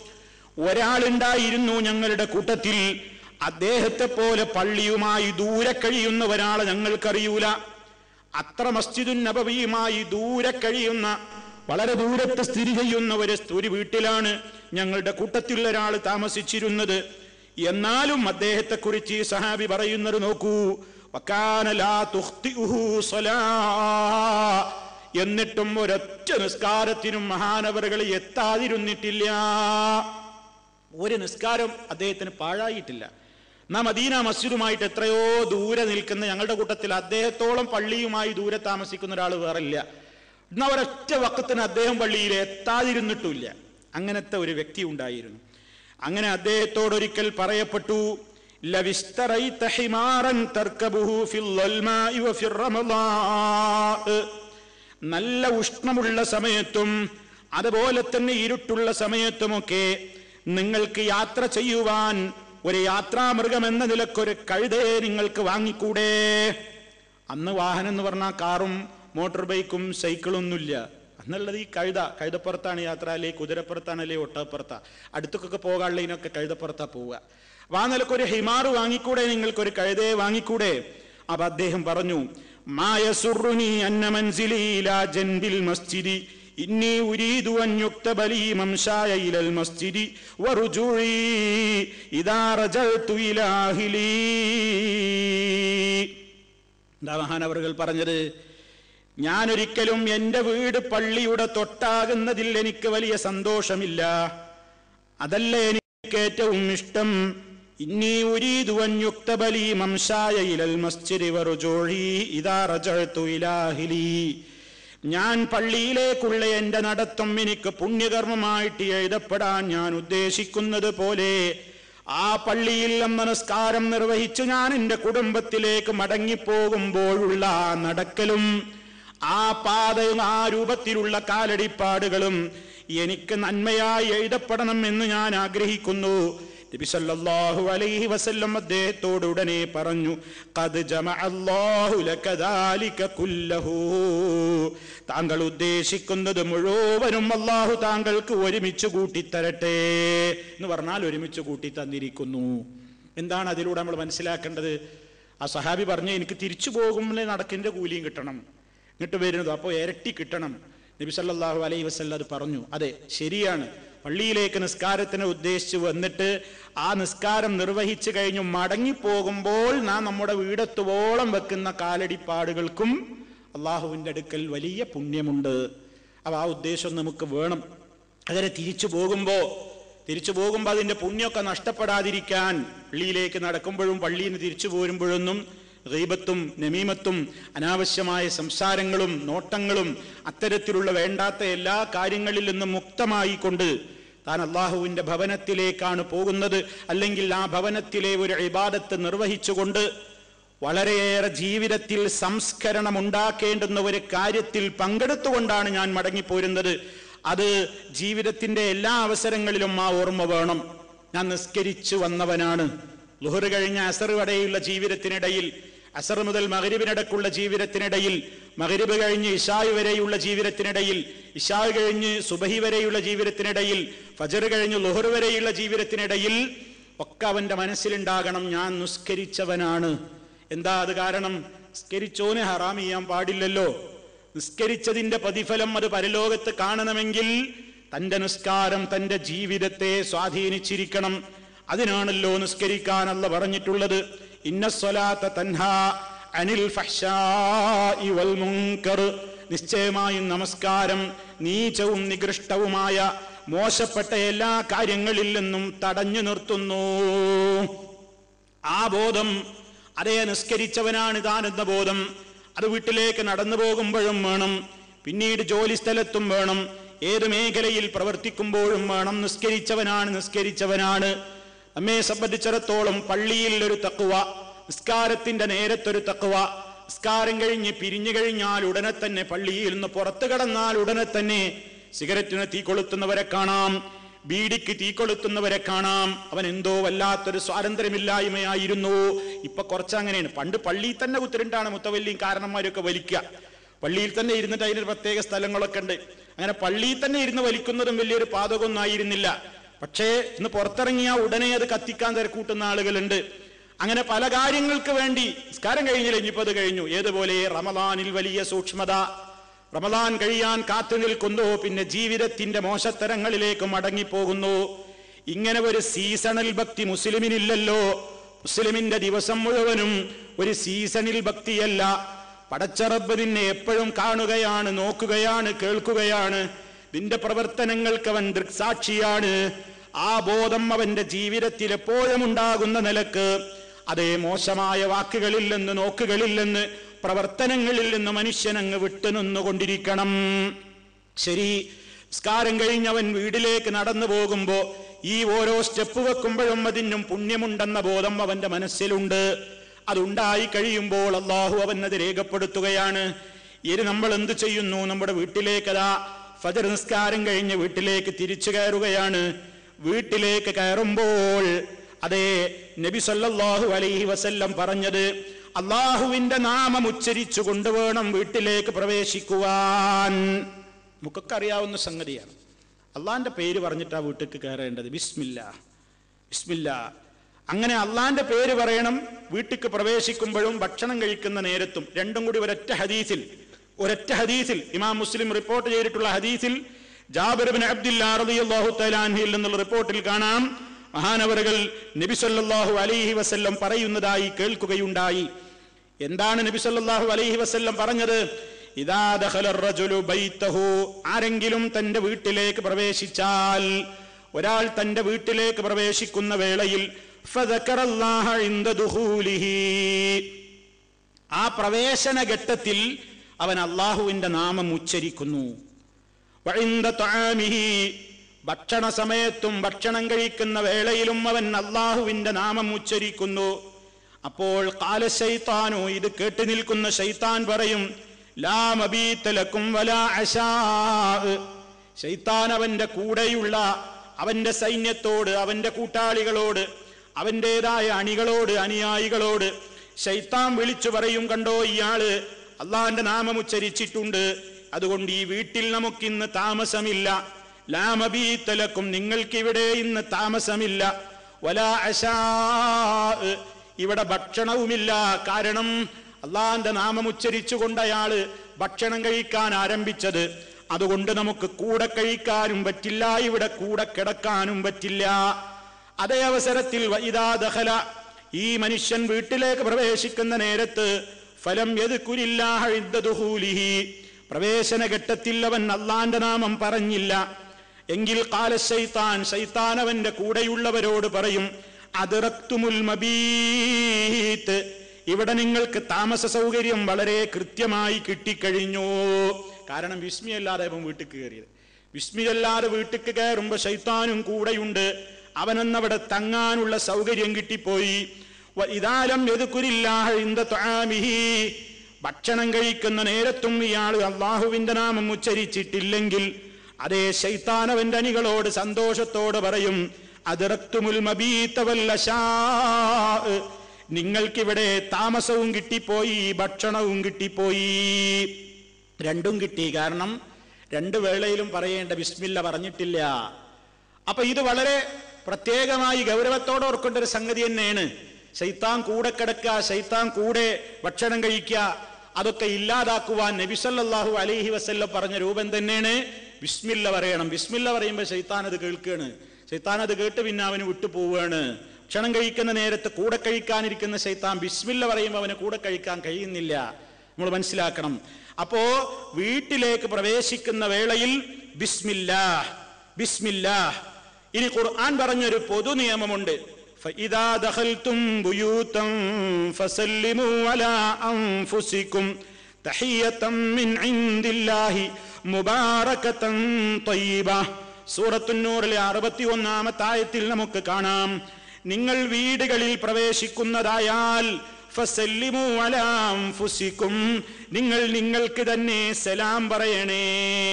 A: ഒരാളുണ്ടായിരുന്നു ഞങ്ങളുടെ കൂട്ടത്തിൽ അദ്ദേഹത്തെ പോലെ പള്ളിയുമായി ദൂരെ കഴിയുന്ന ഒരാളെ ഞങ്ങൾക്കറിയൂല അത്ര മസ്ജിദുൻ നബവിയുമായി ദൂരെ കഴിയുന്ന വളരെ ദൂരത്ത് സ്ഥിതി ചെയ്യുന്ന ഒരു ഒരു വീട്ടിലാണ് ഞങ്ങളുടെ കൂട്ടത്തിൽ ഒരാൾ താമസിച്ചിരുന്നത് എന്നാലും അദ്ദേഹത്തെ കുറിച്ച് ഈ സഹാബി പറയുന്നത് നോക്കൂ വക്കാന ലാ തുഖ്തിഉഹു സ്വലാ. എന്നിട്ടും ഒരൊറ്റ നിസ്കാരത്തിനും മഹാനവറുകൾ എത്താതിരുന്നിട്ടില്ല ഒരു നിസ്കാരം അദ്ദേഹത്തിന് പാഴായിട്ടില്ല നാം മദീന മസ്ജിദുമായിട്ട് എത്രയോ ദൂരെ നിൽക്കുന്ന ഞങ്ങളുടെ കൂട്ടത്തിൽ അദ്ദേഹത്തോളം പള്ളിയുമായി ദൂരെ താമസിക്കുന്ന ഒരാൾ വേറില്ല എന്നാ ഒരൊറ്റ വക്കത്തിന് അദ്ദേഹം പള്ളിയിൽ എത്താതിരുന്നിട്ടില്ല അങ്ങനത്തെ ഒരു വ്യക്തി ഉണ്ടായിരുന്നു അങ്ങനെ അദ്ദേഹത്തോടൊരിക്കൽ പറയപ്പെട്ടു ലവിസ്തറൈത ഹിമാറൻ തർക്കബുഹു ഫിൽ ളൽമാഇ വഫിർ റമളാ നല്ല ഉഷ്ണമുള്ള സമയത്തും അതുപോലെ തന്നെ ഇരുട്ടുള്ള സമയത്തുമൊക്കെ നിങ്ങൾക്ക് യാത്ര ചെയ്യുവാൻ ഒരു യാത്രാമൃഗം എന്ന നിലക്കൊരു കഴുതയെ നിങ്ങൾക്ക് വാങ്ങിക്കൂടെ അന്ന് വാഹനം എന്ന് പറഞ്ഞാൽ കാറും മോട്ടോർ ബൈക്കും സൈക്കിളൊന്നുമില്ല എന്നുള്ളത് ഈ കഴുത കഴുതപ്പുറത്താണ് യാത്ര അല്ലെ കുതിരപ്പുറത്താണ് അല്ലെ ഒട്ടപ്പുറത്താ അടുത്തൊക്കെ പോകാനുള്ളതിനൊക്കെ കഴുതപ്പുറത്താ പോവുക അപ്പൊ ആ നിലക്കൊരു ഹിമാറ് വാങ്ങിക്കൂടെ നിങ്ങൾക്കൊരു കഴുതയെ വാങ്ങിക്കൂടെ അപ്പൊ അദ്ദേഹം പറഞ്ഞു മായസുറുനി അന്ന മൻസിലീലാ ജൻബിൽ മസ്ജിദി ഇന്നി ഉരീദു അൻ യുക്തബ ലീ മംശായ ഇലൽ മസ്ജിദി വറുജൂഇ ഇദാ റജൽതു ഇലാ അഹ്ലീ എന്താ മഹാനവറുകൾ പറഞ്ഞത് ഞാനൊരിക്കലും എൻ്റെ വീട് പള്ളിയുടെ തൊട്ടാകുന്നതിൽ എനിക്ക് വലിയ സന്തോഷമില്ല അതല്ല എനിക്ക് ഏറ്റവും ഇഷ്ടം ഇന്നി ഉരീദുവൻ യുക്തബലി മംശായ ഇലൽ മസ്ജിദി വറുജൂഇ ഇദാ റജഅതു ഇലാ അഹ്ലി ഞാൻ പള്ളിയിലേക്കുള്ള എന്റെ നടത്തം എനിക്ക് പുണ്യകർമ്മമായിട്ട് എഴുതപ്പെടാൻ ഞാൻ ഉദ്ദേശിക്കുന്നത് പോലെ ആ പള്ളിയിൽ നമസ്കാരം നിർവഹിച്ചു ഞാൻ എൻ്റെ കുടുംബത്തിലേക്ക് മടങ്ങിപ്പോകുമ്പോഴുള്ള ആ നടക്കലും ആ പാതയും ആ രൂപത്തിലുള്ള കാലടിപ്പാടുകളും എനിക്ക് നന്മയായി എഴുതപ്പെടണം എന്ന് ഞാൻ ആഗ്രഹിക്കുന്നു നബി സല്ലല്ലാഹു അലൈഹി വസല്ലം അദ്ദേഹത്തോട് ഉടനെ പറഞ്ഞു ഖദ് ജമഅല്ലാഹു ലക ദാലിക കുല്ലഹു താങ്കൾ ഉദ്ദേശിക്കുന്നത് മുഴുവനും അള്ളാഹു താങ്കൾക്ക് ഒരുമിച്ച് കൂട്ടിത്തരട്ടെ എന്ന് പറഞ്ഞാൽ ഒരുമിച്ച് കൂട്ടി തന്നിരിക്കുന്നു എന്താണ് അതിലൂടെ നമ്മൾ മനസ്സിലാക്കേണ്ടത് ആ സഹാബി പറഞ്ഞു എനിക്ക് തിരിച്ചു പോകുമ്പോൾ നടക്കിന്റെ കൂലിയും കിട്ടണം ഇങ്ങോട്ട് വരുന്നത് അപ്പോൾ ഇരട്ടി കിട്ടണം നബി സല്ലല്ലാഹു അലൈഹി വസല്ലം അത് പറഞ്ഞു അതെ ശരിയാണ് പള്ളിയിലേക്ക് നിസ്കാരത്തിന് ഉദ്ദേശിച്ച് വന്നിട്ട് ആ നിസ്കാരം നിർവഹിച്ചു കഴിഞ്ഞു മടങ്ങിപ്പോകുമ്പോൾ നാം നമ്മുടെ വീടെത്തുവോളം വെക്കുന്ന കാലടിപ്പാടുകൾക്കും അള്ളാഹുവിൻ്റെ അടുക്കൽ വലിയ പുണ്യമുണ്ട് അപ്പൊ ആ ഉദ്ദേശം നമുക്ക് വേണം അങ്ങനെ തിരിച്ചു പോകുമ്പോ തിരിച്ചു പോകുമ്പോൾ അതിന്റെ പുണ്യമൊക്കെ നഷ്ടപ്പെടാതിരിക്കാൻ പള്ളിയിലേക്ക് നടക്കുമ്പോഴും പള്ളിയിൽ നിന്ന് തിരിച്ചു പോരുമ്പോഴൊന്നും ഗീബത്തും നമീമത്തും അനാവശ്യമായ സംസാരങ്ങളും നോട്ടങ്ങളും അത്തരത്തിലുള്ള വേണ്ടാത്ത എല്ലാ കാര്യങ്ങളിൽ നിന്നും മുക്തമായി കൊണ്ട് താൻ അള്ളാഹുവിന്റെ ഭവനത്തിലേക്കാണ് പോകുന്നത് അല്ലെങ്കിൽ ആ ഭവനത്തിലെ ഒരു ഇബാദത്ത് നിർവഹിച്ചുകൊണ്ട് വളരെയേറെ ജീവിതത്തിൽ സംസ്കരണം ഉണ്ടാക്കേണ്ടുന്ന ഒരു കാര്യത്തിൽ പങ്കെടുത്തുകൊണ്ടാണ് ഞാൻ മടങ്ങിപ്പോരുന്നത് അത് ജീവിതത്തിന്റെ എല്ലാ അവസരങ്ങളിലും ആ ഓർമ്മ വേണം ഞാൻ നിസ്കരിച്ചു വന്നവനാണ് ലുഹറ് കഴിഞ്ഞ അസർ വരെയുള്ള ജീവിതത്തിനിടയിൽ അസർ മുതൽ മകരിബിനടക്കുള്ള ജീവിതത്തിനിടയിൽ മകരിബ് കഴിഞ്ഞ് ഇഷായ് വരെയുള്ള ജീവിതത്തിനിടയിൽ ഇഷായ് കഴിഞ്ഞ് സുബഹി വരെയുള്ള ജീവിതത്തിനിടയിൽ ഫജർ കഴിഞ്ഞ് ലുഹർ വരെയുള്ള ജീവിതത്തിനിടയിൽ ഒക്കെ അവന്റെ മനസ്സിലുണ്ടാകണം ഞാൻ നിസ്കരിച്ചവനാണ് എന്താ അത് കാരണം നിസ്കരിച്ചോനെ ഹറാം ചെയ്യാൻ പാടില്ലല്ലോ നിസ്കരിച്ചതിന്റെ പ്രതിഫലം അത് പരലോകത്ത് കാണണമെങ്കിൽ തന്റെ നിസ്കാരം തന്റെ ജീവിതത്തെ സ്വാധീനിച്ചിരിക്കണം അതിനാണല്ലോ നിസ്കരിക്കാനല്ല പറഞ്ഞിട്ടുള്ളത് ഇന്ന സ്വലാത്ത തൻഹ അനിൽ ഫഹ്ശാഇ വൽ മുൻകർ നിശ്ചയമായും നമസ്കാരം നീചവും നികൃഷ്ടവുമായ മോശപ്പെട്ട എല്ലാ കാര്യങ്ങളിൽ നിന്നും തടഞ്ഞു നിർത്തുന്നു ആ ബോധം അതേ നിസ്കരിച്ചവനാണ് താൻ എന്ന ബോധം അത് വീട്ടിലേക്ക് നടന്നു പോകുമ്പോഴും വേണം പിന്നീട് ജോലി സ്ഥലത്തും വേണം ഏത് മേഖലയിൽ പ്രവർത്തിക്കുമ്പോഴും വേണം നിസ്കരിച്ചവനാണ് നിസ്കരിച്ചവനാണ് നമ്മെ സംബന്ധിച്ചിടത്തോളം പള്ളിയിൽ ഒരു തക്കുവ നിസ്കാരത്തിന്റെ നേരത്തൊരു തക്കുവ നിസ്കാരം കഴിഞ്ഞ് പിരിഞ്ഞു കഴിഞ്ഞാൽ ഉടനെ തന്നെ പള്ളിയിൽ നിന്ന് പുറത്തു കടന്നാൽ ഉടനെ തന്നെ സിഗരറ്റിന് തീ കൊളുത്തുന്നവരെ കാണാം ബീഡിക്ക് തീ കൊളുത്തുന്നവരെ കാണാം അവൻ എന്തോ വല്ലാത്തൊരു സ്വാതന്ത്ര്യമില്ലായ്മയായിരുന്നു ഇപ്പൊ കുറച്ചങ്ങനെയാണ് പണ്ട് പള്ളിയിൽ തന്നെ കുത്തിരിട്ടാണ് മുത്തവല്ലിയും കാരണന്മാരൊക്കെ വലിക്കുക പള്ളിയിൽ തന്നെ ഇരുന്നിട്ട് അതിന് പ്രത്യേക സ്ഥലങ്ങളൊക്കെ ഉണ്ട് അങ്ങനെ പള്ളിയിൽ തന്നെ ഇരുന്ന് വലിക്കുന്നതും വലിയൊരു പാതകമൊന്നും ആയിരുന്നില്ല പക്ഷേ ഇന്ന് പുറത്തിറങ്ങിയ ഉടനെ അത് കത്തിക്കാൻ തിരക്കൂട്ടുന്ന ആളുകളുണ്ട് അങ്ങനെ പല കാര്യങ്ങൾക്ക് വേണ്ടി നിസ്കാരം കഴിഞ്ഞില്ല ഇനിയിപ്പോ അത് കഴിഞ്ഞു ഏതുപോലെ റമദാനിൽ വലിയ സൂക്ഷ്മത റമദാൻ കഴിയാൻ കാത്തു നിൽക്കുന്നു പിന്നെ ജീവിതത്തിന്റെ മോശത്തരങ്ങളിലേക്ക് മടങ്ങിപ്പോകുന്നു ഇങ്ങനെ ഒരു സീസണൽ ഭക്തി മുസ്ലിമിനില്ലല്ലോ മുസ്ലിമിന്റെ ദിവസം മുഴുവനും ഒരു സീസണിൽ ഭക്തിയല്ല പടച്ചറബ് നിന്നെ എപ്പോഴും കാണുകയാണ് നോക്കുകയാണ് കേൾക്കുകയാണ് നിന്റെ പ്രവർത്തനങ്ങൾക്ക് അവൻ ദൃക്സാക്ഷിയാണ് ആ ബോധം അവന്റെ ജീവിതത്തിൽ എപ്പോഴും ഉണ്ടാകുന്ന നിലക്ക് അതേ മോശമായ വാക്കുകളിൽ നിന്ന് നോക്കുകളിൽ നിന്ന് പ്രവർത്തനങ്ങളിൽ നിന്ന് മനുഷ്യനങ്ങ് വിട്ടുനിന്നുകൊണ്ടിരിക്കണം ശരി സ്കാരം കഴിഞ്ഞവൻ വീട്ടിലേക്ക് നടന്നു പോകുമ്പോ ഈ ഓരോ സ്റ്റെപ്പ് വെക്കുമ്പോഴും അതിനും പുണ്യമുണ്ടെന്ന ബോധം അവന്റെ മനസ്സിലുണ്ട് അതുണ്ടായി കഴിയുമ്പോൾ അള്ളാഹു അവനത് രേഖപ്പെടുത്തുകയാണ് ഇനി നമ്മൾ എന്ത് ചെയ്യുന്നു നമ്മുടെ വീട്ടിലേക്കതാ ഫജർ നിസ്കാരം കഴിഞ്ഞ് വീട്ടിലേക്ക് തിരിച്ചു കയറുകയാണ് വീട്ടിലേക്ക് കയറുമ്പോൾ അതെ നബി സല്ലല്ലാഹു അലൈഹി വസല്ലം പറഞ്ഞത് അള്ളാഹുവിന്റെ നാമം ഉച്ചരിച്ചു കൊണ്ടുവേണം വീട്ടിലേക്ക് പ്രവേശിക്കുവാൻ നമുക്കൊക്കെ അറിയാവുന്ന സംഗതിയാണ് അള്ളാന്റെ പേര് പറഞ്ഞിട്ടാ വീട്ടിലേക്ക് കയറേണ്ടത് ബിസ്മില്ല ബിസ്മില്ല അങ്ങനെ അള്ളാന്റെ പേര് പറയണം വീട്ടിക്ക് പ്രവേശിക്കുമ്പോഴും ഭക്ഷണം കഴിക്കുന്ന നേരത്തും രണ്ടും കൂടി ഒരൊറ്റ ഹദീസിൽ ഒരൊറ്റ ഹദീസിൽ ഇമാം മുസ്ലിം റിപ്പോർട്ട് ചെയ്തിട്ടുള്ള ഹദീസിൽ ജാബിർ ബിൻ അബ്ദുല്ലാ റളിയല്ലാഹു തആല അൻഹുവിൽ നിന്നുള്ള റിപ്പോർട്ടിൽ കാണാം മഹാനവറുകൾ നബി സല്ലല്ലാഹു അലൈഹി വസല്ലം പറയുന്നതായി കേൾക്കുകയുണ്ടായി എന്താണ് നബി സല്ലല്ലാഹു അലൈഹി വസല്ലം പറഞ്ഞത് ഇദാ ദഖല റജുലു ബൈതഹു ആരെങ്കിലും തന്റെ വീട്ടിലേക്ക് പ്രവേശിച്ചാൽ ഒരാൾ തന്റെ വീട്ടിലേക്ക് പ്രവേശിക്കുന്ന വേളയിൽ ഫദക്കറല്ലാഹ ഇൻദ ദുഖൂലിഹി ആ പ്രവേശന ഘട്ടത്തിൽ അവൻ അള്ളാഹുവിന്റെ നാമം ഉച്ചരിക്കുന്നു വഇന്ദ തആമിഹി ഭക്ഷണ സമയത്തും ഭക്ഷണം കഴിക്കുന്ന വേളയിലും അവൻ അള്ളാഹുവിന്റെ നാമം ഉച്ചരിക്കുന്നു അപ്പോൾ കാല ശൈത്താനു ഇത് കേട്ടു നിൽക്കുന്ന ശൈത്താൻ പറയും ലാ മബീത്തലക്കും വലാ അശാ ശൈത്താൻ അവന്റെ കൂടെയുള്ള അവന്റെ സൈന്യത്തോട് അവന്റെ കൂട്ടാളികളോട് അവന്റേതായ അണികളോട് അനുയായികളോട് ശൈത്താൻ വിളിച്ചു പറയും കണ്ടോ ഇയാള് അള്ളാന്റെ നാമം ഉച്ചരിച്ചിട്ടുണ്ട് അതുകൊണ്ട് ഈ വീട്ടിൽ നമുക്കിന്ന് താമസമില്ല ലാമബീത്തലക്കും നിങ്ങൾക്കിവിടെ ഇന്ന് താമസമില്ല വലാ അശാ ഇവിടെ ഭക്ഷണവുമില്ല കാരണം അള്ളാന്റെ നാമം ഉച്ചരിച്ചുകൊണ്ട് അയാള് ഭക്ഷണം കഴിക്കാൻ ആരംഭിച്ചത് അതുകൊണ്ട് നമുക്ക് കൂടെ കഴിക്കാനും പറ്റില്ല ഇവിടെ കൂടെ കിടക്കാനും പറ്റില്ല അതേ അവസരത്തിൽ വൈദാ ദഹല ഈ മനുഷ്യൻ വീട്ടിലേക്ക് പ്രവേശിക്കുന്ന നേരത്ത് ഫലം യദ്കുരില്ലാഹി പ്രവേശന ഘട്ടത്തിൽ അവൻ അള്ളാന്റെ നാമം പറഞ്ഞില്ല എങ്കിൽ കാല ശൈത്താൻ ശൈത്താൻ അവന്റെ കൂടെയുള്ളവരോട് പറയും അതിറക്തുമുൽ മബീത്ത് ഇവിടെ നിങ്ങൾക്ക് താമസ സൗകര്യം വളരെ കൃത്യമായി കിട്ടിക്കഴിഞ്ഞു കാരണം വിസ്മിയല്ലാതെ അവൻ വീട്ടിൽ കയറിയത് വിസ്മിയല്ലാതെ വീട്ടിൽ കയറുമ്പോ ശൈത്താനും കൂടെയുണ്ട് അവനെന്നവിടെ തങ്ങാനുള്ള സൗകര്യം കിട്ടിപ്പോയി ഇതാലം എതുക്കുരില്ലാഹ ഇന്ത ത്വാമിഹി ഭക്ഷണം കഴിക്കുന്ന നേരത്തും ഇയാൾ അള്ളാഹുവിന്റെ നാമം ഉച്ചരിച്ചിട്ടില്ലെങ്കിൽ അതേ ശൈത്താനവന്റെ അണികളോട് സന്തോഷത്തോട് പറയും അതിറക്തുമുൽ മബീത്തവല്ലശാ നിങ്ങൾക്കിവിടെ താമസവും കിട്ടിപ്പോയി ഭക്ഷണവും കിട്ടിപ്പോയി രണ്ടും കിട്ടി കാരണം രണ്ടു വേളയിലും പറയേണ്ട ബിസ്മില്ല പറഞ്ഞിട്ടില്ല അപ്പൊ ഇത് വളരെ പ്രത്യേകമായി ഗൗരവത്തോടെ ഓർക്കേണ്ട ഒരു സംഗതി തന്നെയാണ് ശൈത്താൻ കൂടെ കിടക്കുക ശൈത്താൻ കൂടെ ഭക്ഷണം കഴിക്കുക അതൊക്കെ ഇല്ലാതാക്കുവാൻ നബിസല്ലാഹു അലൈഹി വസല്ലം പറഞ്ഞ രൂപം തന്നെയാണ് ബിസ്മില്ല പറയണം ബിസ്മില്ല പറയുമ്പോൾ ശൈത്താൻ അത് കേൾക്കുകയാണ് ശൈത്താൻ അത് കേട്ട് പിന്നെ അവന് വിട്ടു പോവുകയാണ് ഭക്ഷണം കഴിക്കുന്ന നേരത്ത് കൂടെ കഴിക്കാനിരിക്കുന്ന ശൈത്താൻ ബിസ്മില്ല പറയുമ്പോൾ അവന് കൂടെ കഴിക്കാൻ കഴിയുന്നില്ല നമ്മൾ മനസ്സിലാക്കണം അപ്പോ വീട്ടിലേക്ക് പ്രവേശിക്കുന്ന വേളയിൽ ബിസ്മില്ലാ ബിസ്മില്ലാ ഇനി ഖുർആൻ പറഞ്ഞൊരു പൊതു നിയമമുണ്ട് فإذا دخلتم بيوتا فسلموا على أنفسكم تحية من عند الله مباركة طيبة സൂറത്തുന്നൂറിലെ അറുപത്തി ഒന്നാമത്തെ ആയത്തിൽ നമുക്ക് കാണാം നിങ്ങൾ വീടുകളിൽ പ്രവേശിക്കുന്നതായാൽ ഫസല്ലിമു അലാ അൻഫുസിക്കും നിങ്ങൾ നിങ്ങൾക്ക് തന്നെ സലാം പറയണേ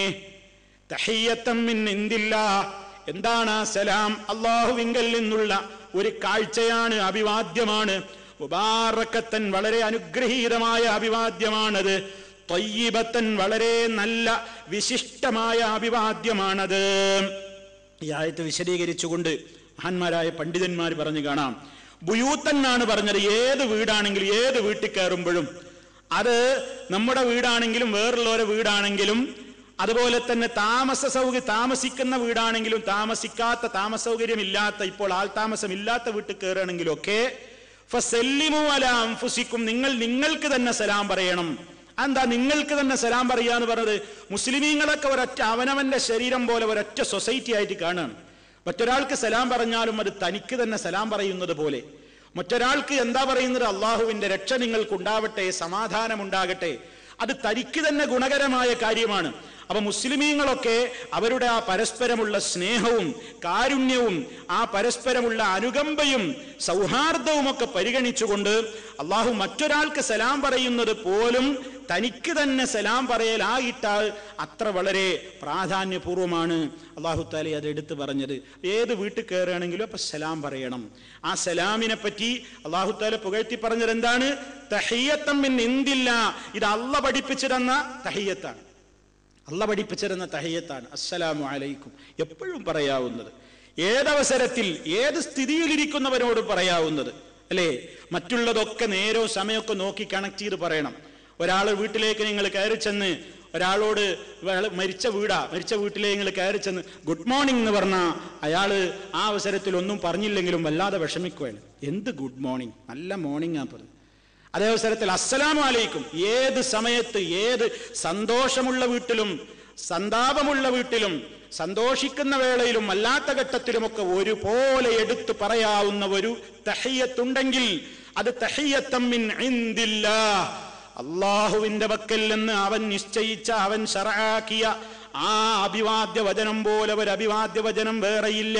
A: തഹിയത്തം മിൻ ഇന്ദില്ലാ എന്താണ് ആ സലാം അള്ളാഹുവിങ്കൽ നിന്നുള്ള ഒരു കാഴ്ചയാണ് അഭിവാദ്യമാണ് മുബാറക്കത്തൻ വളരെ അനുഗ്രഹീതമായ അഭിവാദ്യമാണത് തൊയ്യബത്തൻ വളരെ നല്ല വിശിഷ്ടമായ അഭിവാദ്യമാണത് ഈ ആയത്ത് വിശദീകരിച്ചുകൊണ്ട് മഹാന്മാരായ പണ്ഡിതന്മാർ പറഞ്ഞു കാണാം ബുയൂത്തന്നാണ് പറഞ്ഞത് ഏത് വീടാണെങ്കിലും ഏത് വീട്ടിൽ കയറുമ്പോഴും അത് നമ്മുടെ വീടാണെങ്കിലും വേറുള്ളവരുടെ വീടാണെങ്കിലും അതുപോലെ തന്നെ താമസ സൗകര്യം താമസിക്കുന്ന വീടാണെങ്കിലും താമസിക്കാത്ത താമസ സൗകര്യം ഇല്ലാത്ത ഇപ്പോൾ ആൾ താമസം ഇല്ലാത്ത വീട്ടിൽ കയറുകയാണെങ്കിലും ഒക്കെ ഫസല്ലിമു അലാ അൻഫുസിക്കും നിങ്ങൾ നിങ്ങൾക്ക് തന്നെ സലാം പറയണം എന്താ നിങ്ങൾക്ക് തന്നെ സലാം പറയാന്ന് പറഞ്ഞത് മുസ്ലിമീങ്ങളൊക്കെ ഒരൊറ്റ അവനവന്റെ ശരീരം പോലെ ഒരൊറ്റ സൊസൈറ്റി ആയിട്ട് കാണുകയാണ് മറ്റൊരാൾക്ക് സലാം പറഞ്ഞാലും അത് തനിക്ക് തന്നെ സലാം പറയുന്നത് പോലെ മറ്റൊരാൾക്ക് എന്താ പറയുന്നത് അള്ളാഹുവിന്റെ രക്ഷ നിങ്ങൾക്കുണ്ടാവട്ടെ സമാധാനം ഉണ്ടാകട്ടെ അത് തനിക്ക് തന്നെ ഗുണകരമായ കാര്യമാണ് അപ്പൊ മുസ്ലിമീങ്ങളൊക്കെ അവരുടെ ആ പരസ്പരമുള്ള സ്നേഹവും കാരുണ്യവും ആ പരസ്പരമുള്ള അനുകമ്പയും സൗഹാർദ്ദവും ഒക്കെ പരിഗണിച്ചുകൊണ്ട് അള്ളാഹു മറ്റൊരാൾക്ക് സലാം പറയുന്നത് പോലും തനിക്ക് തന്നെ സലാം പറയൽ ആ ഇട്ടാൽ അത്ര വളരെ പ്രാധാന്യപൂർവമാണ് അള്ളാഹു താലി അത് എടുത്തു പറഞ്ഞത് ഏത് വീട്ടിൽ കയറുകയാണെങ്കിലും അപ്പൊ സലാം പറയണം ആ സലാമിനെ പറ്റി അള്ളാഹു താല പുകഴ്ത്തി പറഞ്ഞത് എന്താണ് തഹയ്യത്തമ്മിൻ എന്തില്ല ഇത് അള്ള പഠിപ്പിച്ചു തന്ന തഹയ്യത്താണ് അള്ള പഠിപ്പിച്ചിരുന്ന തഹയ്യത്താണ് അസ്സലാമു അലൈക്കും എപ്പോഴും പറയാവുന്നത് ഏതവസരത്തിൽ ഏത് സ്ഥിതിയിലിരിക്കുന്നവരോട് പറയാവുന്നത് അല്ലേ മറ്റുള്ളതൊക്കെ നേരോ സമയമൊക്കെ നോക്കി കണക്ട് ചെയ്ത് പറയണം ഒരാൾ വീട്ടിലേക്ക് നിങ്ങൾ കയറി ചെന്ന് ഒരാളോട് അയാള് മരിച്ച വീടാ മരിച്ച വീട്ടിലേക്ക് നിങ്ങൾ കയറി ചെന്ന് ഗുഡ് മോർണിംഗ് എന്ന് പറഞ്ഞാൽ അയാൾ ആ അവസരത്തിൽ ഒന്നും പറഞ്ഞില്ലെങ്കിലും വല്ലാതെ വിഷമിക്കുകയാണ് എന്ത് ഗുഡ് മോർണിംഗ് നല്ല മോർണിംഗ് ആ പറഞ്ഞു അതേ അവസരത്തിൽ അസ്സലാമു അലൈക്കും ഏത് സമയത്ത് ഏത് സന്തോഷമുള്ള വീട്ടിലും സന്താപമുള്ള വീട്ടിലും സന്തോഷിക്കുന്ന വേളയിലും അല്ലാത്ത ഘട്ടത്തിലുമൊക്കെ ഒരുപോലെ എടുത്തു പറയാവുന്ന ഒരു തഹയ്യത്തുണ്ടെങ്കിൽ അത് തഹയ്യത്തമ്മിൻ ഇന്ദില്ലാ അള്ളാഹുവിന്റെ വക്കൽ നിന്ന് അവൻ നിശ്ചയിച്ച അവൻ ശറാക്കിയ ആ അഭിവാദ്യ വചനം പോലെ ഒരു അഭിവാദ്യ വചനം വേറെയില്ല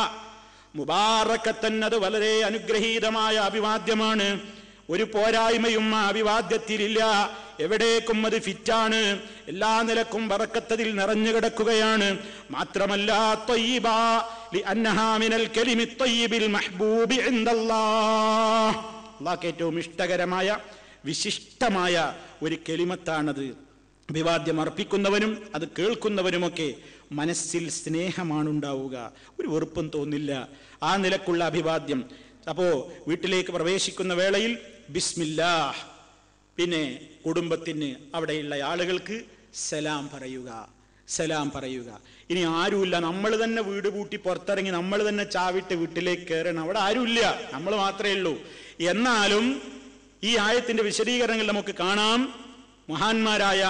A: മുബാറക്കത്തൻ അത് വളരെ അനുഗ്രഹീതമായ അഭിവാദ്യമാണ് ഒരു പോരായ്മയും ആ അഭിവാദ്യത്തിലില്ല എവിടേക്കും അത് ഫിറ്റാണ് എല്ലാ നിലക്കും വറക്കത്തതിൽ നിറഞ്ഞു കിടക്കുകയാണ് മാത്രമല്ല ത്വയ്യിബാ ലിഅന്നഹാ മിനൽ കലിമി ത്വയ്യിബിൽ മഹ്ബൂബി ഇൻദല്ലാഹ് അള്ളാഹ്ക്ക് ഏറ്റവും ഇഷ്ടകരമായ വിശിഷ്ടമായ ഒരു കെളിമത്താണത് അഭിവാദ്യം അർപ്പിക്കുന്നവനും അത് കേൾക്കുന്നവനുമൊക്കെ മനസ്സിൽ സ്നേഹമാണുണ്ടാവുക ഒരു വെറുപ്പും തോന്നില്ല ആ നിലക്കുള്ള അഭിവാദ്യം അപ്പോ വീട്ടിലേക്ക് പ്രവേശിക്കുന്ന വേളയിൽ ബിസ്മില്ലാ പിന്നെ കുടുംബത്തിന് അവിടെയുള്ള ആളുകൾക്ക് സലാം പറയുക സലാം പറയുക ഇനി ആരുമില്ല നമ്മൾ തന്നെ വീട് പൂട്ടി പുറത്തിറങ്ങി നമ്മൾ തന്നെ ചാവിട്ട് വീട്ടിലേക്ക് കയറണം അവിടെ ആരുമില്ല നമ്മൾ മാത്രമേ ഉള്ളൂ എന്നാലും ഈ ആയത്തിന്റെ വിശദീകരണങ്ങൾ നമുക്ക് കാണാം മഹാന്മാരായ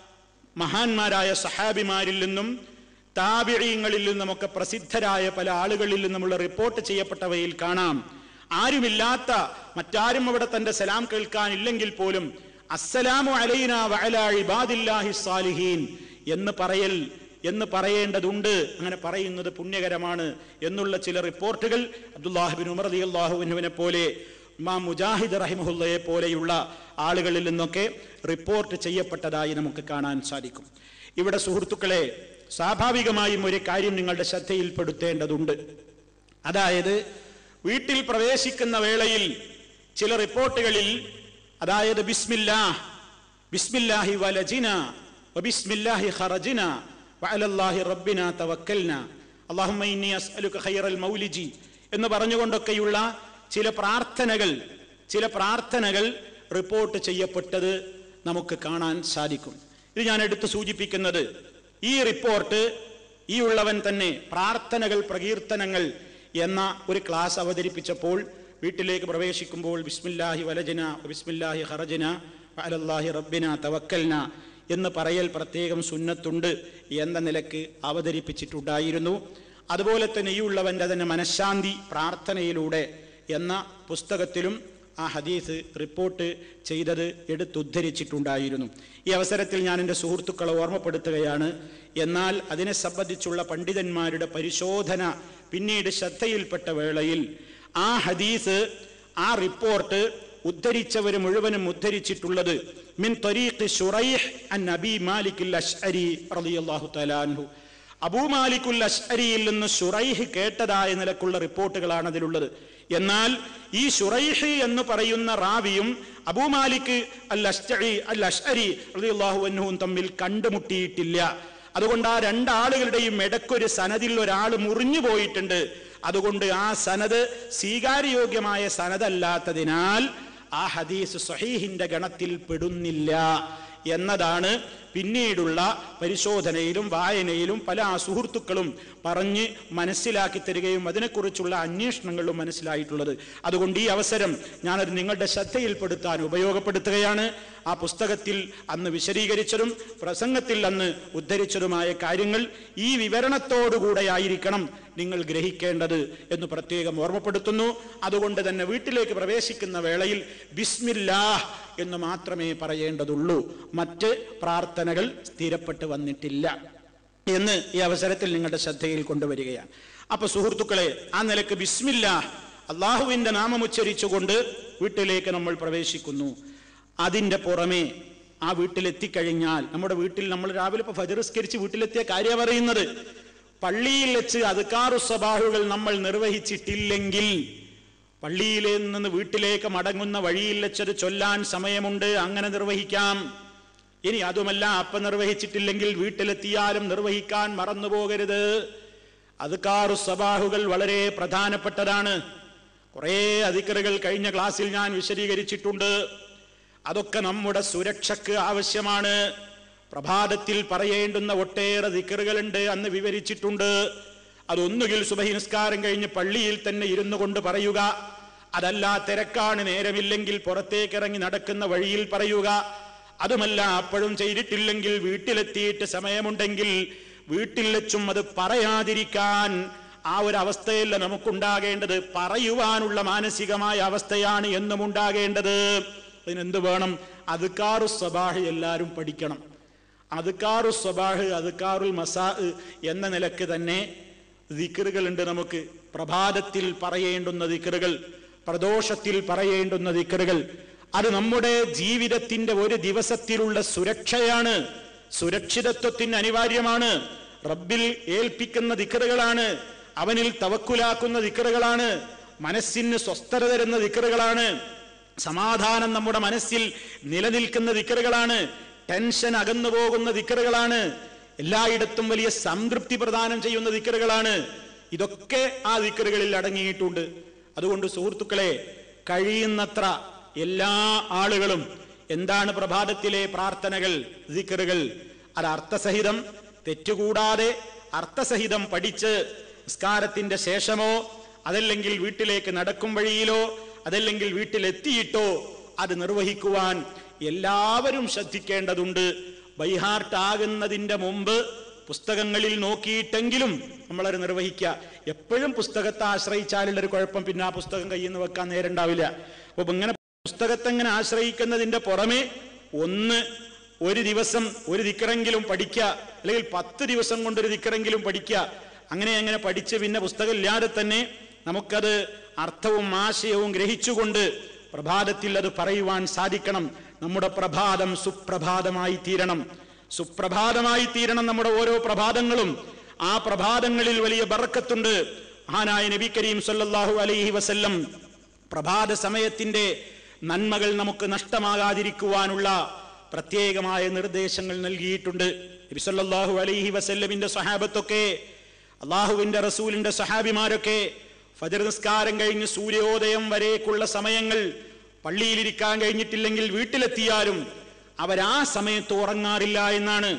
A: മഹാന്മാരായ സഹാബിമാരിൽ നിന്നും താപിഴയങ്ങളിൽ നിന്നുമൊക്കെ പ്രസിദ്ധരായ പല ആളുകളിൽ നിന്നുമുള്ള റിപ്പോർട്ട് ചെയ്യപ്പെട്ടവയിൽ കാണാം ആരുമില്ലാത്ത മറ്റാരും അവിടെ തന്റെ സലാം കേൾക്കാനില്ലെങ്കിൽ പോലും അസ്സലാമു അലൈന വഅല ഇബാദില്ലാഹി സാലിഹീൻ എന്ന് പറയൽ എന്ന് പറയേണ്ടതുണ്ട് അങ്ങനെ പറയുന്നത് പുണ്യകരമാണ് എന്നുള്ള ചില റിപ്പോർട്ടുകൾ അബ്ദുല്ലാഹിബിൻ ഉമർ അലി അള്ളാഹുവിനുവിനെ പോലെ ഇമാം മുജാഹിദ് റഹിമഹുല്ലയെ പോലെയുള്ള ആളുകളിൽ നിന്നൊക്കെ റിപ്പോർട്ട് ചെയ്യപ്പെട്ടതായി നമുക്ക് കാണാൻ സാധിക്കും ഇവിടെ സുഹൃത്തുക്കളെ സ്വാഭാവികമായും ഒരു കാര്യം നിങ്ങളുടെ ശ്രദ്ധയിൽപ്പെടുത്തേണ്ടതുണ്ട് അതായത് വീട്ടിൽ പ്രവേശിക്കുന്ന വേളയിൽ ചില റിപ്പോർട്ടുകളിൽ അതായത് ബിസ്മില്ലാ ബിസ്മില്ലാഹി വലജിന വബിസ്മില്ലാഹി ഖറജിന വഅലല്ലാഹി റബ്ബിന തവക്കൽന അല്ലാഹുമ്മ ഇന്നി അസ്അലുക ഖൈറൽ മൗലിജി എന്ന് പറഞ്ഞുകൊണ്ടൊക്കെയുള്ള ചില പ്രാർത്ഥനകൾ ചില പ്രാർത്ഥനകൾ റിപ്പോർട്ട് ചെയ്യപ്പെട്ടത് നമുക്ക് കാണാൻ സാധിക്കും ഇത് ഞാൻ എടുത്ത് സൂചിപ്പിക്കുന്നത് ഈ റിപ്പോർട്ട് ഈ ഉള്ളവൻ തന്നെ പ്രാർത്ഥനകൾ പ്രകീർത്തനങ്ങൾ എന്ന ഒരു ക്ലാസ് അവതരിപ്പിച്ചപ്പോൾ വീട്ടിലേക്ക് പ്രവേശിക്കുമ്പോൾ ബിസ്മില്ലാഹി വലജന ബിസ്മില്ലാഹി ഹറജന അലല്ലാഹി റബ്ബിന തവക്കൽന എന്ന് പറയൽ പ്രത്യേകം സുന്നത്തുണ്ട് എന്ന നിലക്ക് അവതരിപ്പിച്ചിട്ടുണ്ടായിരുന്നു അതുപോലെ തന്നെ ഈ ഉള്ളവൻ്റെ തന്നെ മനഃശാന്തി പ്രാർത്ഥനയിലൂടെ എന്ന പുസ്തകത്തിലും ആ ഹദീസ് റിപ്പോർട്ട് ചെയ്തത് എടുത്തുദ്ധരിച്ചിട്ടുണ്ടായിരുന്നു ഈ അവസരത്തിൽ ഞാൻ എൻ്റെ സുഹൃത്തുക്കളെ ഓർമ്മപ്പെടുത്തുകയാണ് എന്നാൽ അതിനെ സംബന്ധിച്ചുള്ള പണ്ഡിതന്മാരുടെ പരിശോധന പിന്നീട് ശ്രദ്ധയിൽപ്പെട്ട വേളയിൽ ആ ഹദീസ് ആ റിപ്പോർട്ട് ഉദ്ധരിച്ചവർ മുഴുവനും ഉദ്ധരിച്ചിട്ടുള്ളത് മിൻ ത്വരീഖ് ശുറൈഹ് അൻ നബി മാലിക്കുൽ അഷ്അരി റളിയല്ലാഹു തആല അൻഹു അബൂ മാലിക്കുൽ അഷ്അരിയിൽ നിന്ന് ഷുറൈഹ് കേട്ടതായ നിലക്കുള്ള റിപ്പോർട്ടുകളാണ് അതിലുള്ളത് എന്നാൽ ഈ ഷുറൈഹ് എന്ന് പറയുന്ന റാവിയും അബൂ മാലിക് അൽ അഷ്അരി അൽ അഷ്അരി റളിയല്ലാഹു അൻഹുവും തമ്മിൽ കണ്ടുമുട്ടിയിട്ടില്ല അതുകൊണ്ട് ആ രണ്ടാളുകളുടെയും ഇടയ്ക്കൊരു സനദിൽ ഒരാൾ മുറിഞ്ഞു പോയിട്ടുണ്ട് അതുകൊണ്ട് ആ സനത് സ്വീകാര്യയോഗ്യമായ സനതല്ലാത്തതിനാൽ ആ ഹദീസ് സഹീഹിന്റെ ഗണത്തിൽ പെടുന്നില്ല എന്നതാണ് പിന്നീടുള്ള പരിശോധനയിലും വായനയിലും പല സുഹൃത്തുക്കളും പറഞ്ഞ് മനസ്സിലാക്കി തരികയും അതിനെക്കുറിച്ചുള്ള അന്വേഷണങ്ങളും മനസ്സിലായിട്ടുള്ളത് അതുകൊണ്ട് ഈ അവസരം ഞാനത് നിങ്ങളുടെ ശ്രദ്ധയിൽപ്പെടുത്താൻ ഉപയോഗപ്പെടുത്തുകയാണ് ആ പുസ്തകത്തിൽ അന്ന് വിശദീകരിച്ചതും പ്രസംഗത്തിൽ അന്ന് ഉദ്ധരിച്ചതുമായ കാര്യങ്ങൾ ഈ വിവരണത്തോടുകൂടെയായിരിക്കണം നിങ്ങൾ ഗ്രഹിക്കേണ്ടത് എന്ന് പ്രത്യേകം ഓർമ്മപ്പെടുത്തുന്നു അതുകൊണ്ട് തന്നെ വീട്ടിലേക്ക് പ്രവേശിക്കുന്ന വേളയിൽ ബിസ്മില്ലാ എന്ന് മാത്രമേ പറയേണ്ടതുള്ളൂ മറ്റ് പ്രാർത്ഥനകൾ സ്ഥിരപ്പെട്ട് വന്നിട്ടില്ല എന്ന് ഈ അവസരത്തിൽ നിങ്ങളുടെ ശ്രദ്ധയിൽ കൊണ്ടുവരികയാണ് അപ്പൊ സുഹൃത്തുക്കളെ ആ നിലക്ക് ബിസ്മില്ല അള്ളാഹുവിന്റെ നാമം ഉച്ചരിച്ചുകൊണ്ട് വീട്ടിലേക്ക് നമ്മൾ പ്രവേശിക്കുന്നു അതിന്റെ പുറമേ ആ വീട്ടിലെത്തിക്കഴിഞ്ഞാൽ നമ്മുടെ വീട്ടിൽ നമ്മൾ രാവിലെ ഇപ്പൊ ഫജറിസ്കരിച്ച് വീട്ടിലെത്തിയ കാര്യം പറയുന്നത് പള്ളിയിൽ വെച്ച് അതുക്കാറു സ്വഭാവുകൾ നമ്മൾ നിർവഹിച്ചിട്ടില്ലെങ്കിൽ പള്ളിയിൽ നിന്ന് വീട്ടിലേക്ക് മടങ്ങുന്ന വഴിയിൽ വെച്ചത് ചൊല്ലാൻ സമയമുണ്ട് അങ്ങനെ നിർവഹിക്കാം ഇനി അതുമല്ല അപ്പം നിർവഹിച്ചിട്ടില്ലെങ്കിൽ വീട്ടിലെത്തിയാലും നിർവഹിക്കാൻ മറന്നുപോകരുത് അതുക്കാറു സബാഹുകൾ വളരെ പ്രധാനപ്പെട്ടതാണ് കുറേ അധികറുകൾ കഴിഞ്ഞ ക്ലാസ്സിൽ ഞാൻ വിശദീകരിച്ചിട്ടുണ്ട് അതൊക്കെ നമ്മുടെ സുരക്ഷയ്ക്ക് ആവശ്യമാണ് പ്രഭാതത്തിൽ പറയേണ്ടുന്ന ഒട്ടേറെ ദിക്കറുകളുണ്ട് അന്ന് വിവരിച്ചിട്ടുണ്ട് അതൊന്നുകിൽ സുബഹി നിസ്കാരം കഴിഞ്ഞ് പള്ളിയിൽ തന്നെ ഇരുന്നു കൊണ്ട് പറയുക അതല്ല തിരക്കാണ് നേരമില്ലെങ്കിൽ പുറത്തേക്ക് ഇറങ്ങി നടക്കുന്ന വഴിയിൽ പറയുക അതുമല്ല അപ്പോഴും ചെയ്തിട്ടില്ലെങ്കിൽ വീട്ടിലെത്തിയിട്ട് സമയമുണ്ടെങ്കിൽ വീട്ടിൽ വെച്ചും അത് പറയാതിരിക്കാൻ ആ ഒരു അവസ്ഥയല്ല നമുക്കുണ്ടാകേണ്ടത് പറയുവാനുള്ള മാനസികമായ അവസ്ഥയാണ് എന്നും ഉണ്ടാകേണ്ടത് അതിനെന്ത് വേണം അതുക്കാറു സ്വബാഹ് എല്ലാവരും പഠിക്കണം അതുക്കാറു സ്വബാഹ് അതുക്കാറുൽ മസാ എന്ന നിലക്ക് തന്നെ ദിക്കറുകളുണ്ട് നമുക്ക് പ്രഭാതത്തിൽ പറയേണ്ടുന്ന ദിക്കറുകൾ പ്രദോഷത്തിൽ പറയേണ്ടുന്ന ദിക്കറുകൾ അത് നമ്മുടെ ജീവിതത്തിന്റെ ഒരു ദിവസത്തിലുള്ള സുരക്ഷയാണ് സുരക്ഷിതത്വത്തിന് അനിവാര്യമാണ് റബ്ബിൽ ഏൽപ്പിക്കുന്ന ദിക്കറുകളാണ് അവനിൽ തവക്കുലാക്കുന്ന ദിക്കറുകളാണ് മനസ്സിന് സ്വസ്ഥത തരുന്ന ദിക്കറുകളാണ് സമാധാനം നമ്മുടെ മനസ്സിൽ നിലനിൽക്കുന്ന ദിക്കറുകളാണ് ടെൻഷൻ അകന്നു പോകുന്ന ദിക്കറുകളാണ് എല്ലായിടത്തും വലിയ സംതൃപ്തി പ്രദാനം ചെയ്യുന്ന ദിക്കറുകളാണ് ഇതൊക്കെ ആ ദിക്കറുകളിൽ അടങ്ങിയിട്ടുണ്ട് അതുകൊണ്ട് സുഹൃത്തുക്കളെ കഴിയുന്നത്ര എല്ലാ ആളുകളും എന്താണ് പ്രഭാതത്തിലെ പ്രാർത്ഥനകൾ ദിക്കറുകൾ അത് അർത്ഥസഹിതം തെറ്റുകൂടാതെ അർത്ഥസഹിതം പഠിച്ച് നിസ്കാരത്തിന്റെ ശേഷമോ അതല്ലെങ്കിൽ വീട്ടിലേക്ക് നടക്കും വഴിയിലോ അതല്ലെങ്കിൽ വീട്ടിലെത്തിയിട്ടോ അത് നിർവഹിക്കുവാൻ എല്ലാവരും ശ്രദ്ധിക്കേണ്ടതുണ്ട് ബൈഹാർട്ട് ആകുന്നതിന്റെ മുമ്പ് പുസ്തകങ്ങളിൽ നോക്കിയിട്ടെങ്കിലും നമ്മളത് നിർവഹിക്കുക എപ്പോഴും പുസ്തകത്തെ ആശ്രയിച്ചാലുള്ള ഒരു കുഴപ്പം പിന്നെ ആ പുസ്തകം കയ്യിൽ നിന്ന് വെക്കാൻ നേരം ഉണ്ടാവില്ല അപ്പൊ ഇങ്ങനെ പുസ്തകത്തെ ഇങ്ങനെ ആശ്രയിക്കുന്നതിന്റെ പുറമെ ഒന്ന് ഒരു ദിവസം ഒരു ദിക്കറെങ്കിലും പഠിക്കുക അല്ലെങ്കിൽ പത്ത് ദിവസം കൊണ്ട് ഒരു ദിക്കറെങ്കിലും പഠിക്കുക അങ്ങനെ അങ്ങനെ പഠിച്ച് പിന്നെ പുസ്തകം ഇല്ലാതെ തന്നെ നമുക്കത് അർത്ഥവും ആശയവും ഗ്രഹിച്ചുകൊണ്ട് പ്രഭാതത്തിൽ അത് പറയുവാൻ സാധിക്കണം നമ്മുടെ പ്രഭാതം സുപ്രഭാതമായി തീരണം സുപ്രഭാതമായി തീരണം നമ്മുടെ ഓരോ പ്രഭാതങ്ങളും ആ പ്രഭാതങ്ങളിൽ വലിയ ബറക്കത്തുണ്ട് മഹാനായ നബി കരീം സല്ലല്ലാഹു അലൈഹി വസല്ലം പ്രഭാത സമയത്തിന്റെ നന്മകൾ നമുക്ക് നഷ്ടമാകാതിരിക്കുവാനുള്ള പ്രത്യേകമായ നിർദ്ദേശങ്ങൾ നൽകിയിട്ടുണ്ട് നബി സല്ലല്ലാഹു അലൈഹി വസല്ലമിന്റെ സഹാബത്തൊക്കെ അള്ളാഹുവിന്റെ റസൂലിന്റെ സഹാബിമാരൊക്കെ ഫജർ നിസ്കാരം കഴിഞ്ഞ് സൂര്യോദയം വരേക്കുള്ള സമയങ്ങൾ പള്ളിയിലിരിക്കാൻ കഴിഞ്ഞിട്ടില്ലെങ്കിൽ വീട്ടിലെത്തിയാലും അവരാ സമയത്ത് ഉറങ്ങാറില്ല എന്നാണ്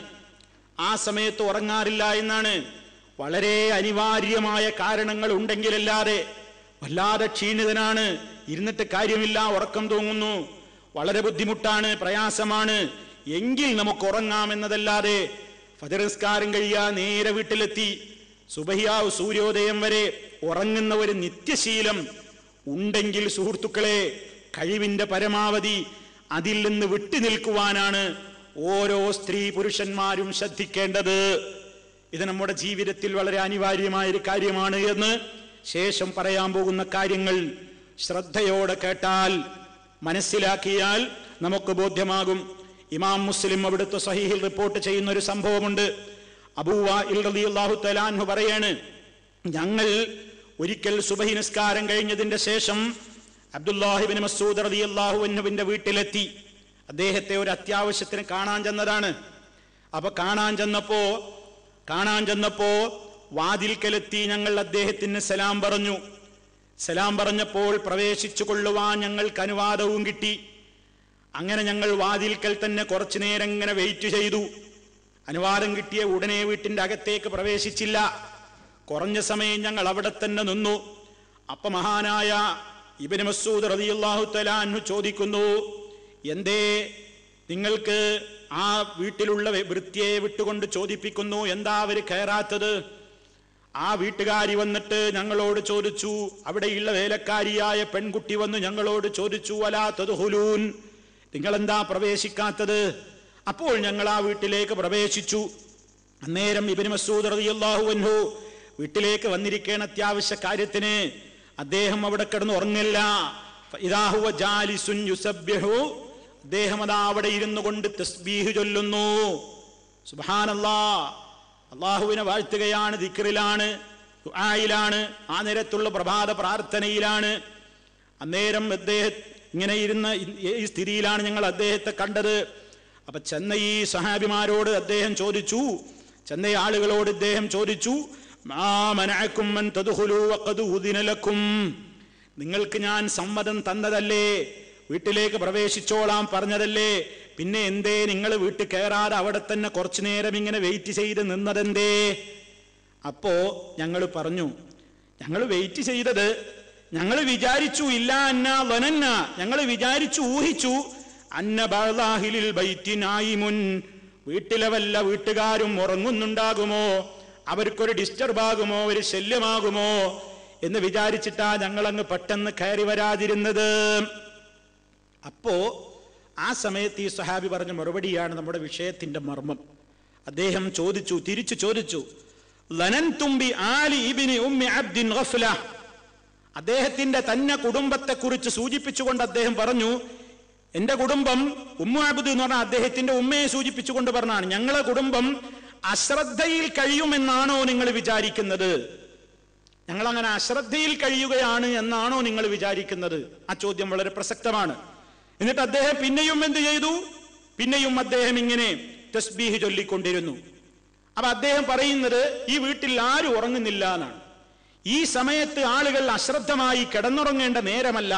A: ആ സമയത്ത് ഉറങ്ങാറില്ല എന്നാണ് വളരെ അനിവാര്യമായ കാരണങ്ങൾ ഉണ്ടെങ്കിലല്ലാതെ വല്ലാതെ ക്ഷീണിതനാണ് ഇരുന്നിട്ട് കാര്യമില്ല ഉറക്കം തൂങ്ങുന്നു വളരെ ബുദ്ധിമുട്ടാണ് പ്രയാസമാണ് എങ്കിൽ നമുക്ക് ഉറങ്ങാമെന്നതല്ലാതെ ഫജർ നിസ്കാരം കഴിയാ നേരെ വീട്ടിലെത്തി സുബഹിയാവ് സൂര്യോദയം വരെ ഉറങ്ങുന്ന ഒരു നിത്യശീലം ഉണ്ടെങ്കിൽ സുഹൃത്തുക്കളെ കഴിവിന്റെ പരമാവധി അതിൽ നിന്ന് വിട്ടുനിൽക്കുവാനാണ് ഓരോ സ്ത്രീ പുരുഷന്മാരും ശ്രദ്ധിക്കേണ്ടത് ഇത് നമ്മുടെ ജീവിതത്തിൽ വളരെ അനിവാര്യമായ ഒരു കാര്യമാണ് എന്ന് ശേഷം പറയാൻ പോകുന്ന കാര്യങ്ങൾ ശ്രദ്ധയോടെ കേട്ടാൽ മനസ്സിലാക്കിയാൽ നമുക്ക് ബോധ്യമാകും ഇമാം മുസ്ലിം അവിടുത്തെ സഹീഹിൽ റിപ്പോർട്ട് ചെയ്യുന്ന ഒരു സംഭവമുണ്ട് അബൂവ ഇൽഹു തലാൻഹു പറയാണ് ഞങ്ങൾ ഒരിക്കൽ സുബഹി നിസ്കാരം കഴിഞ്ഞതിന്റെ ശേഷം അബ്ദുല്ലാഹിബിൻ മസൂദ് റതി അള്ളാഹുവിന്റെ വീട്ടിലെത്തി അദ്ദേഹത്തെ ഒരു അത്യാവശ്യത്തിന് കാണാൻ ചെന്നതാണ് അപ്പൊ കാണാൻ ചെന്നപ്പോ കാണാൻ ചെന്നപ്പോ വാതിൽക്കലെത്തി ഞങ്ങൾ അദ്ദേഹത്തിന് സലാം പറഞ്ഞു സലാം പറഞ്ഞപ്പോൾ പ്രവേശിച്ചു കൊള്ളുവാൻ ഞങ്ങൾക്ക് അനുവാദവും കിട്ടി അങ്ങനെ ഞങ്ങൾ വാതിൽക്കൽ തന്നെ കുറച്ചു നേരം ഇങ്ങനെ വെയിറ്റ് ചെയ്തു അനുവാദം കിട്ടിയ ഉടനെ വീട്ടിന്റെ അകത്തേക്ക് പ്രവേശിച്ചില്ല കുറഞ്ഞ സമയം ഞങ്ങൾ അവിടെ തന്നെ നിന്നു അപ്പൊ മഹാനായ ഇബിന് മസൂദ് റതിയുള്ളാഹു തലാന്നു ചോദിക്കുന്നു എന്തേ നിങ്ങൾക്ക് ആ വീട്ടിലുള്ള വൃത്തിയെ വിട്ടുകൊണ്ട് ചോദിപ്പിക്കുന്നു എന്താ അവര് കയറാത്തത് ആ വീട്ടുകാരി വന്നിട്ട് ഞങ്ങളോട് ചോദിച്ചു അവിടെയുള്ള വേലക്കാരിയായ പെൺകുട്ടി വന്ന് ഞങ്ങളോട് ചോദിച്ചു അലാത്തത് ഹുലൂൻ നിങ്ങളെന്താ പ്രവേശിക്കാത്തത് അപ്പോൾ ഞങ്ങൾ ആ വീട്ടിലേക്ക് പ്രവേശിച്ചു അന്നേരം ഇബിന് മസൂദ് റളിയല്ലാഹു അൻഹു വീട്ടിലേക്ക് വന്നിരിക്കേണ്ട അത്യാവശ്യ കാര്യത്തിന് അദ്ദേഹം അവിടെ കിടന്ന് ഉറങ്ങില്ല ഫഇദാ ഹുവ ജാലിസുൻ യുസബ്ബിഹു അദ്ദേഹം അതാ അവിടെ ഇരുന്നു കൊണ്ട് തസ്ബീഹ് ചൊല്ലുന്നു സുബാനല്ലാ അള്ളാഹുവിനെ വാഴ്ത്തുകയാണ് ദിക്റിലാണ് ദുആയിലാണ് ആ നേരത്തുള്ള പ്രഭാത പ്രാർത്ഥനയിലാണ് അന്നേരം അദ്ദേഹം ഇങ്ങനെ ഇരുന്ന ഈ- ഈ സ്ഥിതിയിലാണ് ഞങ്ങൾ അദ്ദേഹത്തെ കണ്ടത് അപ്പൊ ചെന്ന ഈ സഹാബിമാരോട് അദ്ദേഹം ചോദിച്ചു ചെന്ന ആളുകളോട് ഇദ്ദേഹം ചോദിച്ചു മാ മനഅക്കും അൻ തദ്ഖുലൂ വഖദ് ഉദിന ലക്കും നിങ്ങൾക്ക് ഞാൻ സമ്മതം തന്നതല്ലേ വീട്ടിലേക്ക് പ്രവേശിച്ചോളാം പറഞ്ഞതല്ലേ പിന്നെ എന്തേ നിങ്ങൾ വീട്ടിൽ കയറാതെ അവിടെ തന്നെ കുറച്ചു നേരം ഇങ്ങനെ വെയിറ്റ് ചെയ്ത് നിന്നതെന്തേ അപ്പോ ഞങ്ങൾ പറഞ്ഞു ഞങ്ങൾ വെയിറ്റ് ചെയ്തത് ഞങ്ങൾ വിചാരിച്ചു ഇല്ല അന്ന വനന്ന ഞങ്ങൾ വിചാരിച്ചു ഊഹിച്ചു അന്ന ബാഹിലിൽ ബൈത്തിനായിമുൻ വീട്ടിലെ വല്ല വീട്ടുകാരും ഉറങ്ങുന്നുണ്ടാകുമോ അവർക്കൊരു ഡിസ്റ്റർബ് ആകുമോ ഒരു ശല്യമാകുമോ എന്ന് വിചാരിച്ചിട്ടാ ഞങ്ങളങ്ങ് പെട്ടെന്ന് കയറി വരാതിരുന്നത് അപ്പോ ആ സമയത്ത് ഈ സഹാബി പറഞ്ഞ മറുപടിയാണ് നമ്മുടെ വിഷയത്തിന്റെ മർമ്മം അദ്ദേഹം ചോദിച്ചു തിരിച്ചു ചോദിച്ചു ലനൻ തുമ്പി ആലി ഇബിനി ഉമ്മി അബ്ദിൻ ഗഫ്ല അദ്ദേഹത്തിന്റെ തന്നെ കുടുംബത്തെ കുറിച്ച് സൂചിപ്പിച്ചുകൊണ്ട് അദ്ദേഹം പറഞ്ഞു എന്റെ കുടുംബം ഉമ്മ അബ്ദ് എന്ന് പറഞ്ഞാൽ അദ്ദേഹത്തിന്റെ ഉമ്മയെ സൂചിപ്പിച്ചുകൊണ്ട് പറഞ്ഞാണ് ഞങ്ങളെ കുടുംബം അശ്രദ്ധയിൽ കഴിയുമെന്നാണോ നിങ്ങൾ വിചാരിക്കുന്നത് ഞങ്ങൾ അങ്ങനെ അശ്രദ്ധയിൽ കഴിയുകയാണ് എന്നാണോ നിങ്ങൾ വിചാരിക്കുന്നത് ആ ചോദ്യം വളരെ പ്രസക്തമാണ് എന്നിട്ട് അദ്ദേഹം പിന്നെയും എന്ത് ചെയ്തു പിന്നെയും അദ്ദേഹം ഇങ്ങനെ തസ്ബീഹ് ചൊല്ലിക്കൊണ്ടിരുന്നു അപ്പൊ അദ്ദേഹം പറയുന്നത് ഈ വീട്ടിൽ ആരും ഉറങ്ങുന്നില്ല എന്നാണ് ഈ സമയത്ത് ആളുകൾ അശ്രദ്ധമായി കിടന്നുറങ്ങേണ്ട നേരമല്ല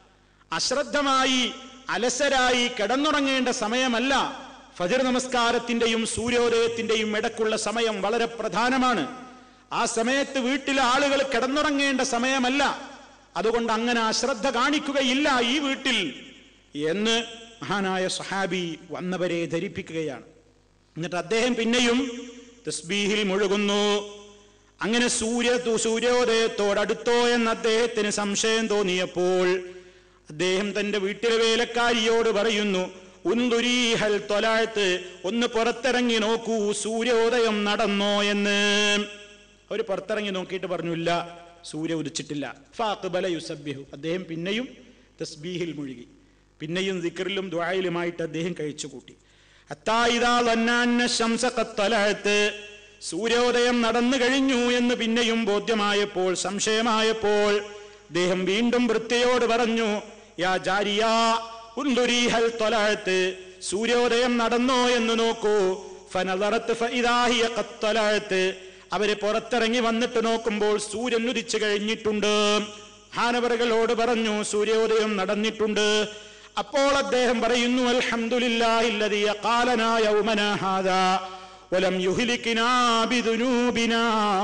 A: അശ്രദ്ധമായി അലസരായി കിടന്നുറങ്ങേണ്ട സമയമല്ല ഫജർ നമസ്കാരത്തിന്റെയും സൂര്യോദയത്തിന്റെയും ഇടക്കുള്ള സമയം വളരെ പ്രധാനമാണ് ആ സമയത്ത് വീട്ടിലെ ആളുകൾ കിടന്നുറങ്ങേണ്ട സമയമല്ല അതുകൊണ്ട് അങ്ങനെ അശ്രദ്ധ കാണിക്കുകയില്ല ഈ വീട്ടിൽ എന്ന് മഹാനായ സഹാബി വന്നവരെ ധരിപ്പിക്കുകയാണ് എന്നിട്ട് അദ്ദേഹം പിന്നെയും തസ്ബീഹിൽ മുഴുകുന്നു അങ്ങനെ സൂര്യ സൂര്യോദയത്തോടടുത്തോ എന്ന് അദ്ദേഹത്തിന് സംശയം തോന്നിയപ്പോൾ അദ്ദേഹം തന്റെ വീട്ടിലെ വേലക്കാരിയോട് പറയുന്നു ഉന്തുരീഹൽ തൊലാഴ്ത്ത് ഒന്ന് പുറത്തിറങ്ങി നോക്കൂ സൂര്യോദയം നടന്നോ എന്ന് അവർ പുറത്തിറങ്ങി നോക്കിയിട്ട് പറഞ്ഞു ഇല്ല സൂര്യ ഉദിച്ചിട്ടില്ല ഫാഖ്ബല യുസബ്ബിഹു അദ്ദേഹം പിന്നെയും തസ്ബീഹിൽ മുഴുകി പിന്നെയും ദിക്റിലും ദ്വായിലുമായിട്ട് അദ്ദേഹം കഴിച്ചുകൂട്ടി അത്തായിതാ ലന്നാന്ന ശംസ ഖത്തലഅത്ത് സൂര്യോദയം നടന്നു കഴിഞ്ഞു എന്ന് പിന്നെയും ബോധ്യമായപ്പോൾ സംശയമായപ്പോൾ അദ്ദേഹം വീണ്ടും വൃത്തിയോട് പറഞ്ഞു യാ ജാരിയാ ഉന്തുരീഹൽ തൊലഴത്ത് സൂര്യോദയം നടന്നോ എന്ന് നോക്കൂ ഫനലറത്ത് ഫഇദാഹിയ ഖത്തലഅത്ത് അവര് പുറത്തിറങ്ങി വന്നിട്ട് നോക്കുമ്പോൾ സൂര്യൻ ഉദിച്ചു കഴിഞ്ഞിട്ടുണ്ട് ഹാനവറുകളോട് പറഞ്ഞു സൂര്യോദയം നടന്നിട്ടുണ്ട് അപ്പോൾ അദ്ദേഹം പറയുന്നു അൽഹംദുലില്ലാഹില്ലദീ ഖാലനാ യൗമനാ ഹാദാ വലം യുഹ്ലികിനാ ബിദുനൂബിനാ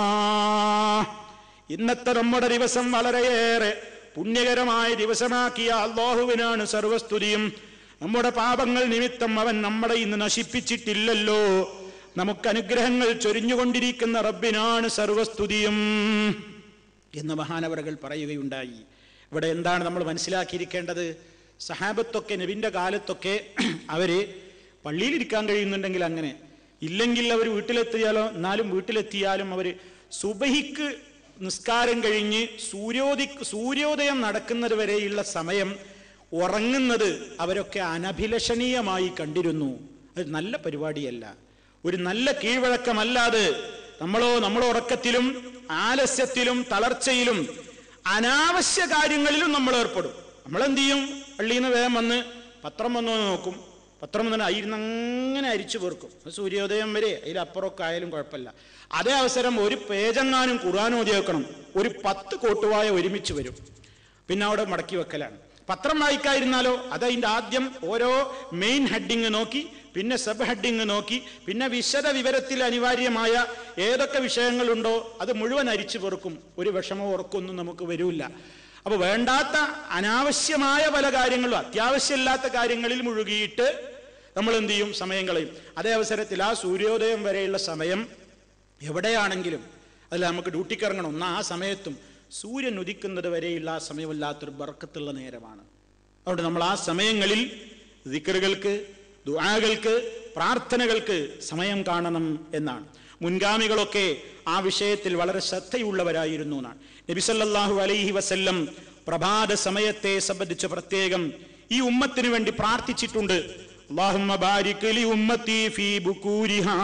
A: ഇന്നത്തെ നമ്മുടെ ദിവസം വളരെയേറെ പുണ്യകരമായ ദിവസമാക്കിയ അള്ളാഹുവിനാണ് സർവസ്തുതിയും നമ്മുടെ പാപങ്ങൾ നിമിത്തം അവൻ നമ്മളെ ഇന്ന് നശിപ്പിച്ചിട്ടില്ലല്ലോ നമുക്ക് അനുഗ്രഹങ്ങൾ ചൊരിഞ്ഞുകൊണ്ടിരിക്കുന്ന റബ്ബിനാണ് സർവസ്തുതിയും എന്ന് മഹാനവറുകൾ പറയുകയുണ്ടായി ഇവിടെ എന്താണ് നമ്മൾ മനസ്സിലാക്കിയിരിക്കേണ്ടത് സഹാബത്തൊക്കെ നബിന്റെ കാലത്തൊക്കെ അവര് പള്ളിയിലിരിക്കാൻ കഴിയുന്നുണ്ടെങ്കിൽ അങ്ങനെ ഇല്ലെങ്കിൽ അവർ വീട്ടിലെത്തിയാലോ എന്നാലും വീട്ടിലെത്തിയാലും അവർ സുബഹിക്ക് നിസ്കാരം കഴിഞ്ഞ് സൂര്യോദി സൂര്യോദയം നടക്കുന്നത് വരെയുള്ള സമയം ഉറങ്ങുന്നത് അവരൊക്കെ അനഭിലഷണീയമായി കണ്ടിരുന്നു അത് നല്ല പരിപാടിയല്ല ഒരു നല്ല കീഴ്വഴക്കമല്ലാതെ നമ്മളോ നമ്മളെ ഉറക്കത്തിലും ആലസ്യത്തിലും തളർച്ചയിലും അനാവശ്യ കാര്യങ്ങളിലും നമ്മൾ ഏർപ്പെടും നമ്മളെന്ത് ചെയ്യും പള്ളിയിൽ നിന്ന് വേഗം വന്ന് പത്രം വന്നോ എന്ന് നോക്കും പത്രം വന്നിട്ട് അയിരുന്ന് അങ്ങനെ അരിച്ചു വീർക്കും അത് സൂര്യോദയം വരെ അതിലപ്പുറമൊക്കെ ആയാലും കുഴപ്പമില്ല അതേ അവസരം ഒരു പേജെങ്ങാനും ഖുർആൻ ഓതി വെക്കണം ഒരു പത്ത് കോട്ടുവായ ഒരുമിച്ച് വരും പിന്നെ അവിടെ മടക്കി വെക്കലാണ് പത്രം വായിക്കാതിരുന്നാലോ അത് അതിൻ്റെ ആദ്യം ഓരോ മെയിൻ ഹെഡിങ് നോക്കി പിന്നെ സബ് ഹെഡിങ് നോക്കി പിന്നെ വിശദ വിവരത്തിൽ അനിവാര്യമായ ഏതൊക്കെ വിഷയങ്ങളുണ്ടോ അത് മുഴുവൻ അരിച്ചു പെറുക്കും ഒരു വിഷമോ ഉറക്കൊന്നും നമുക്ക് വരൂല്ല അപ്പൊ വേണ്ടാത്ത അനാവശ്യമായ പല കാര്യങ്ങളും അത്യാവശ്യമില്ലാത്ത കാര്യങ്ങളിൽ മുഴുകിയിട്ട് നമ്മൾ എന്ത് ചെയ്യും സമയം കളയും അതേ അവസരത്തിൽ ആ സൂര്യോദയം വരെയുള്ള സമയം എവിടെയാണെങ്കിലും അതിൽ നമുക്ക് ഡ്യൂട്ടിക്ക് ഇറങ്ങണം ഒന്ന് ആ സമയത്തും സൂര്യൻ ഉദിക്കുന്നത് വരെയുള്ള ആ സമയമല്ലാത്തൊരു ബർക്കത്തുള്ള നേരമാണ് അതുകൊണ്ട് നമ്മൾ ആ സമയങ്ങളിൽ ദിക്കറുകൾക്ക് ദുആകൾക്ക് പ്രാർത്ഥനകൾക്ക് സമയം കാണണം എന്നാണ് മുൻഗാമികളൊക്കെ ആ വിഷയത്തിൽ വളരെ ശ്രദ്ധയുള്ളവരായിരുന്നു എന്നാണ് നബിസല്ലാഹു അലൈഹി വസല്ലം പ്രഭാത സമയത്തെ സംബന്ധിച്ച് പ്രത്യേകം ഈ ഉമ്മത്തിന് വേണ്ടി പ്രാർത്ഥിച്ചിട്ടുണ്ട് അല്ലാഹുമ്മ ബാരിക് ലി ഉമ്മത്തി ഫീ ബുക്കൂരിഹാ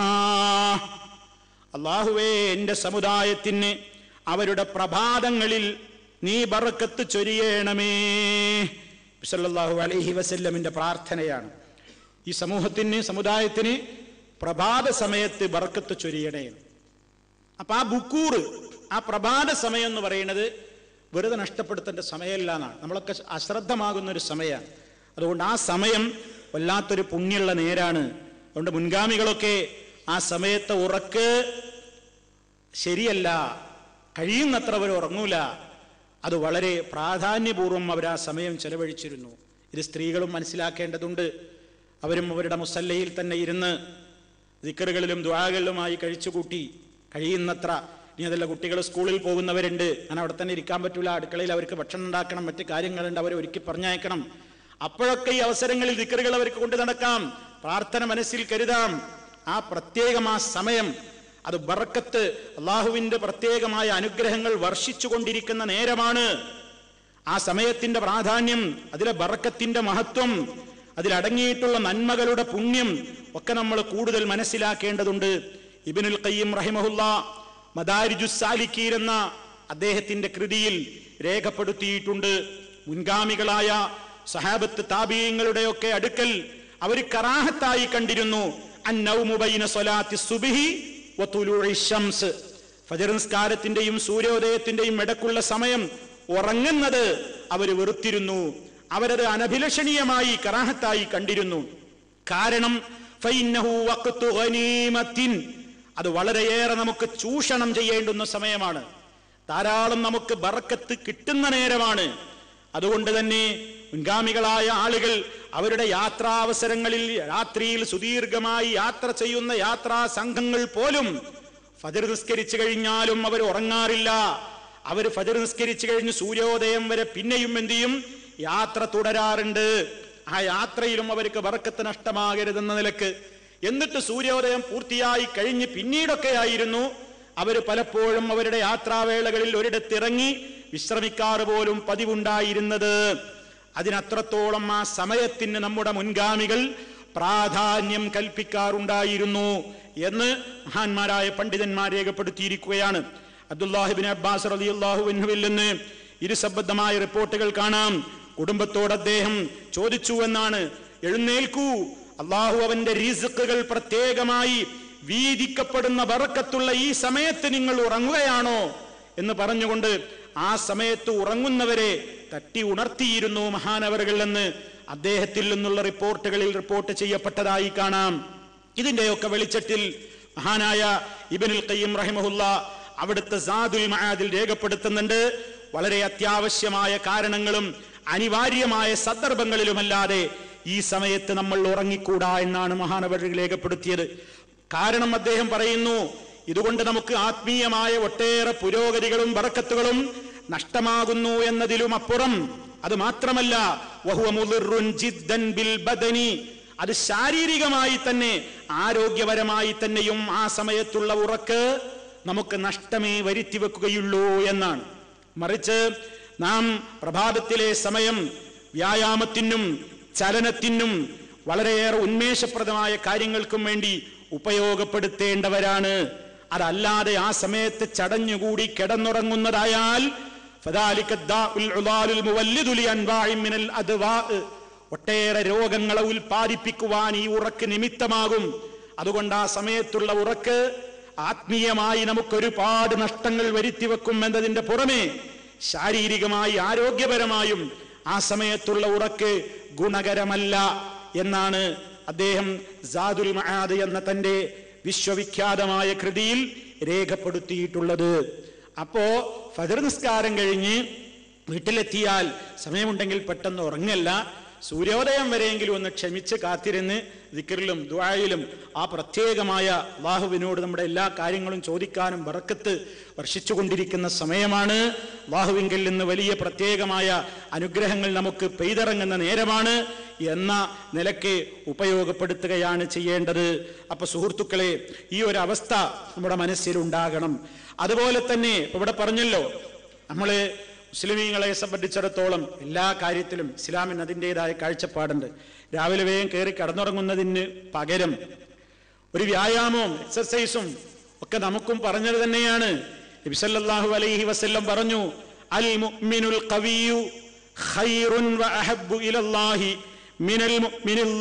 A: അള്ളാഹുവേ എന്റെ സമുദായത്തിന് അവരുടെ പ്രഭാതങ്ങളിൽ നീ ബറക്കത്ത് ചൊരിയണമേ സല്ലല്ലാഹു അലൈഹി വസല്ലമിന്റെ പ്രാർത്ഥനയാണ് ഈ സമൂഹത്തിന് സമുദായത്തിന് പ്രഭാത സമയത്ത് ബറക്കത്ത് ചൊരിയണേ അപ്പൊ ആ ബുക്കൂറ് ആ പ്രഭാത സമയം എന്ന് പറയുന്നത് വെറുതെ നഷ്ടപ്പെടുത്തേണ്ട സമയമല്ല എന്നാണ് നമ്മളൊക്കെ അശ്രദ്ധമാകുന്ന ഒരു സമയമാണ് അതുകൊണ്ട് ആ സമയം വല്ലാത്തൊരു പുണ്യമുള്ള നേരാണ് അതുകൊണ്ട് മുൻഗാമികളൊക്കെ ആ സമയത്തെ ഉറക്ക് ശരിയല്ല കഴിയുന്നത്ര അവർ ഉറങ്ങൂല അത് വളരെ പ്രാധാന്യപൂർവ്വം അവർ ആ സമയം ചെലവഴിച്ചിരുന്നു ഇത് സ്ത്രീകളും മനസ്സിലാക്കേണ്ടതുണ്ട് അവരും അവരുടെ മുസല്ലയിൽ തന്നെ ഇരുന്ന് ദിക്കറുകളിലും ദ്വാകളിലുമായി കഴിച്ചുകൂട്ടി കഴിയുന്നത്ര ഇനി അതല്ല കുട്ടികൾ സ്കൂളിൽ പോകുന്നവരുണ്ട് ഞാൻ അവിടെ തന്നെ ഇരിക്കാൻ പറ്റൂല അടുക്കളയിൽ അവർക്ക് ഭക്ഷണം ഉണ്ടാക്കണം മറ്റു കാര്യങ്ങളുണ്ട് അവരെ ഒരുക്കി പറഞ്ഞയക്കണം അപ്പോഴൊക്കെ ഈ അവസരങ്ങളിൽ ദിക്കറുകൾ അവർക്ക് കൊണ്ടു നടക്കാം പ്രാർത്ഥന മനസ്സിൽ കരുതാം ആ പ്രത്യേകം ആ സമയം അത് ബറക്കത്ത് അള്ളാഹുവിന്റെ പ്രത്യേകമായ അനുഗ്രഹങ്ങൾ വർഷിച്ചു കൊണ്ടിരിക്കുന്ന നേരമാണ് ആ സമയത്തിന്റെ പ്രാധാന്യം അതിലെ ബറക്കത്തിന്റെ മഹത്വം അതിലടങ്ങിയിട്ടുള്ള നന്മകളുടെ പുണ്യം ഒക്കെ നമ്മൾ കൂടുതൽ മനസ്സിലാക്കേണ്ടതുണ്ട് ഇബിനുൽ ഖയ്യം റഹിമഹുല്ല മദാരിജുസാലിക്കീർ എന്ന അദ്ദേഹത്തിന്റെ കൃതിയിൽ രേഖപ്പെടുത്തിയിട്ടുണ്ട് മുൻഗാമികളായ സഹാബത്ത് താപീയങ്ങളുടെയൊക്കെ അടുക്കൽ അവർ കറാഹത്തായി കണ്ടിരുന്നു അന്നൗമുബൈന സ്വലാത്തി സുബിഹി വതുലൂഇ ശംസ് ഫജർ നിസ്കാരത്തിന്റെയും സൂര്യോദയത്തിന്റെയും ഇടക്കുള്ള സമയം ഉറങ്ങുന്നത് അവർ വെറുത്തിരുന്നു അവരത് അനഭിലഷണീയമായി കറാഹത്തായി കണ്ടിരുന്നു കാരണം ഫൈന്നഹു വഖ്തു ഗനീമത്തിൻ അത് വളരെയേറെ നമുക്ക് ചൂഷണം ചെയ്യേണ്ടുന്ന സമയമാണ് ധാരാളം നമുക്ക് ബറക്കത്ത് കിട്ടുന്ന നേരമാണ് അതുകൊണ്ട് തന്നെ മുൻഗാമികളായ ആളുകൾ അവരുടെ യാത്രാവസരങ്ങളിൽ രാത്രിയിൽ സുദീർഘമായി യാത്ര ചെയ്യുന്ന യാത്രാ സംഘങ്ങൾ പോലും ഫജർ നിസ്കരിച്ചു കഴിഞ്ഞാലും അവർ ഉറങ്ങാറില്ല അവർ ഫജർ നിസ്കരിച്ചു കഴിഞ്ഞ് സൂര്യോദയം വരെ പിന്നെയും എന്ത് ചെയ്യും യാത്ര തുടരാറുണ്ട് ആ യാത്രയിലും അവർക്ക് വറക്കത്ത് നഷ്ടമാകരുതെന്ന നിലക്ക് എന്നിട്ട് സൂര്യോദയം പൂർത്തിയായി കഴിഞ്ഞ് പിന്നീടൊക്കെ ആയിരുന്നു അവർ പലപ്പോഴും അവരുടെ യാത്രാവേളകളിൽ ഒരിടത്തിറങ്ങി വിശ്രമിക്കാറ് പോലും പതിവുണ്ടായിരുന്നത് അതിനത്രത്തോളം ആ സമയത്തിന് നമ്മുടെ മുൻഗാമികൾ പ്രാധാന്യം കൽപ്പിക്കാറുണ്ടായിരുന്നു എന്ന് മഹാന്മാരായ പണ്ഡിതന്മാർ രേഖപ്പെടുത്തിയിരിക്കുകയാണ് അബ്ദുല്ലാഹിബിൻ അബ്ബാസ് റളിയല്ലാഹുവിനുവിൽ നിന്ന് ഇരുസബദ്ധമായ റിപ്പോർട്ടുകൾ കാണാം കുടുംബത്തോട് അദ്ദേഹം ചോദിച്ചു എന്നാണ് എഴുന്നേൽക്കൂ അള്ളാഹു അവന്റെ റിസ്ക്കുകൾ പ്രത്യേകമായി വീതിക്കപ്പെടുന്ന ബറക്കത്തുള്ള ഈ സമയത്ത് നിങ്ങൾ ഉറങ്ങുകയാണോ എന്ന് പറഞ്ഞുകൊണ്ട് ആ സമയത്ത് ഉറങ്ങുന്നവരെ തട്ടി ഉണർത്തിയിരുന്നു മഹാനവറുകൾ എന്ന് അദ്ദേഹത്തിൽ നിന്നുള്ള റിപ്പോർട്ടുകളിൽ റിപ്പോർട്ട് ചെയ്യപ്പെട്ടതായി കാണാം ഇതിന്റെയൊക്കെ വെളിച്ചത്തിൽ മഹാനായ ഇബനുൽ ഖയ്യിം റഹിമഹുല്ല അവിടുത്തെ സാദുൽ മഹാദിൽ രേഖപ്പെടുത്തുന്നുണ്ട് വളരെ അത്യാവശ്യമായ കാരണങ്ങളും അനിവാര്യമായ സന്ദർഭങ്ങളിലുമല്ലാതെ ഈ സമയത്ത് നമ്മൾ ഉറങ്ങിക്കൂടാ എന്നാണ് മഹാനവറുകൾ രേഖപ്പെടുത്തിയത് കാരണം അദ്ദേഹം പറയുന്നു ഇതുകൊണ്ട് നമുക്ക് ആത്മീയമായ ഒട്ടേറെ പുരോഗതികളും ബറക്കത്തുകളും നഷ്ടമാകുന്നു എന്നതിലും അപ്പുറം അത് മാത്രമല്ല വഹുവ മുളിറുൻ ജിദ്ദൻ ബിൽ ബദനി അത് ശാരീരികമായി തന്നെ ആരോഗ്യപരമായി തന്നെയും ആ സമയത്തുള്ള ഉറക്ക് നമുക്ക് നഷ്ടമേ വരുത്തി വെക്കുകയുള്ളൂ എന്നാണ് മറിച്ച് നാം പ്രഭാതത്തിലെ സമയം വ്യായാമത്തിനും ചലനത്തിനും വളരെയേറെ ഉന്മേഷപ്രദമായ കാര്യങ്ങൾക്കും വേണ്ടി ഉപയോഗപ്പെടുത്തേണ്ടവരാണ് അതല്ലാതെ ആ സമയത്ത് ചടഞ്ഞുകൂടി കിടന്നുറങ്ങുന്നതായാൽ ഫദാലിക ദാഉൽ ഉളാലുൽ മുവല്ലിദു ലിഅൻവാഇ മിനൽ അദ്വാഅ്. ഒട്ടേറെ രോഗങ്ങളെ ഉൽപ്പാദിപ്പിക്കുവാൻ ഈ ഉറക്ക് നിമിത്തമാകും അതുകൊണ്ട് ആ സമയത്തുള്ള ഉറക്ക് ആത്മീയമായി നമുക്കൊരുപാട് നഷ്ടങ്ങൾ വരുത്തിവെക്കും എന്നതിന്റെ പുറമെ ശാരീരികമായി ആരോഗ്യപരമായും ആ സമയത്തുള്ള ഉറക്ക് ഗുണകരമല്ല എന്നാണ് അദ്ദേഹം സാദുൽ മഹാദ് എന്ന തന്റെ വിശ്വവിഖ്യാതമായ കൃതിയിൽ രേഖപ്പെടുത്തിയിട്ടുള്ളത് അപ്പോ ഫജർ നിസ്കാരം കഴിഞ്ഞ് വീട്ടിലെത്തിയാൽ സമയമുണ്ടെങ്കിൽ പെട്ടെന്ന് ഉറങ്ങല്ല സൂര്യോദയം വരെയെങ്കിലും ഒന്ന് ക്ഷമിച്ച് കാത്തിരുന്ന് ദിക്കറിലും ദ്വായിലും ആ പ്രത്യേകമായ അള്ളാഹുവിനോട് നമ്മുടെ എല്ലാ കാര്യങ്ങളും ചോദിക്കാനും ബറക്കത്ത് വർഷിച്ചുകൊണ്ടിരിക്കുന്ന സമയമാണ് അള്ളാഹുവിങ്കിൽ നിന്ന് വലിയ പ്രത്യേകമായ അനുഗ്രഹങ്ങൾ നമുക്ക് പെയ്തിറങ്ങുന്ന നേരമാണ് എന്ന നിലയ്ക്ക് ഉപയോഗപ്പെടുത്തുകയാണ് ചെയ്യേണ്ടത് അപ്പൊ സുഹൃത്തുക്കളെ ഈ ഒരു അവസ്ഥ നമ്മുടെ മനസ്സിലുണ്ടാകണം അതുപോലെ തന്നെ ഇപ്പൊ ഇവിടെ പറഞ്ഞല്ലോ നമ്മള് മുസ്ലിമീങ്ങളെ സംബന്ധിച്ചിടത്തോളം എല്ലാ കാര്യത്തിലും ഇസ്ലാമിന് അതിൻ്റെതായ കാഴ്ചപ്പാടുണ്ട് രാവിലെ വേഗം കയറി കടന്നുറങ്ങുന്നതിന് പകരം ഒരു വ്യായാമവും എക്സർസൈസും ഒക്കെ നമുക്കും പറഞ്ഞത് തന്നെയാണ് നബിസല്ലാഹു അലൈഹി വസല്ലം പറഞ്ഞു അൽ മുഅ്മിനുൽ ഖവിയു ഖൈറുൻ വ അഹബ്ബു ഇലല്ലാഹി മിനൽ മുഅ്മിനിൽ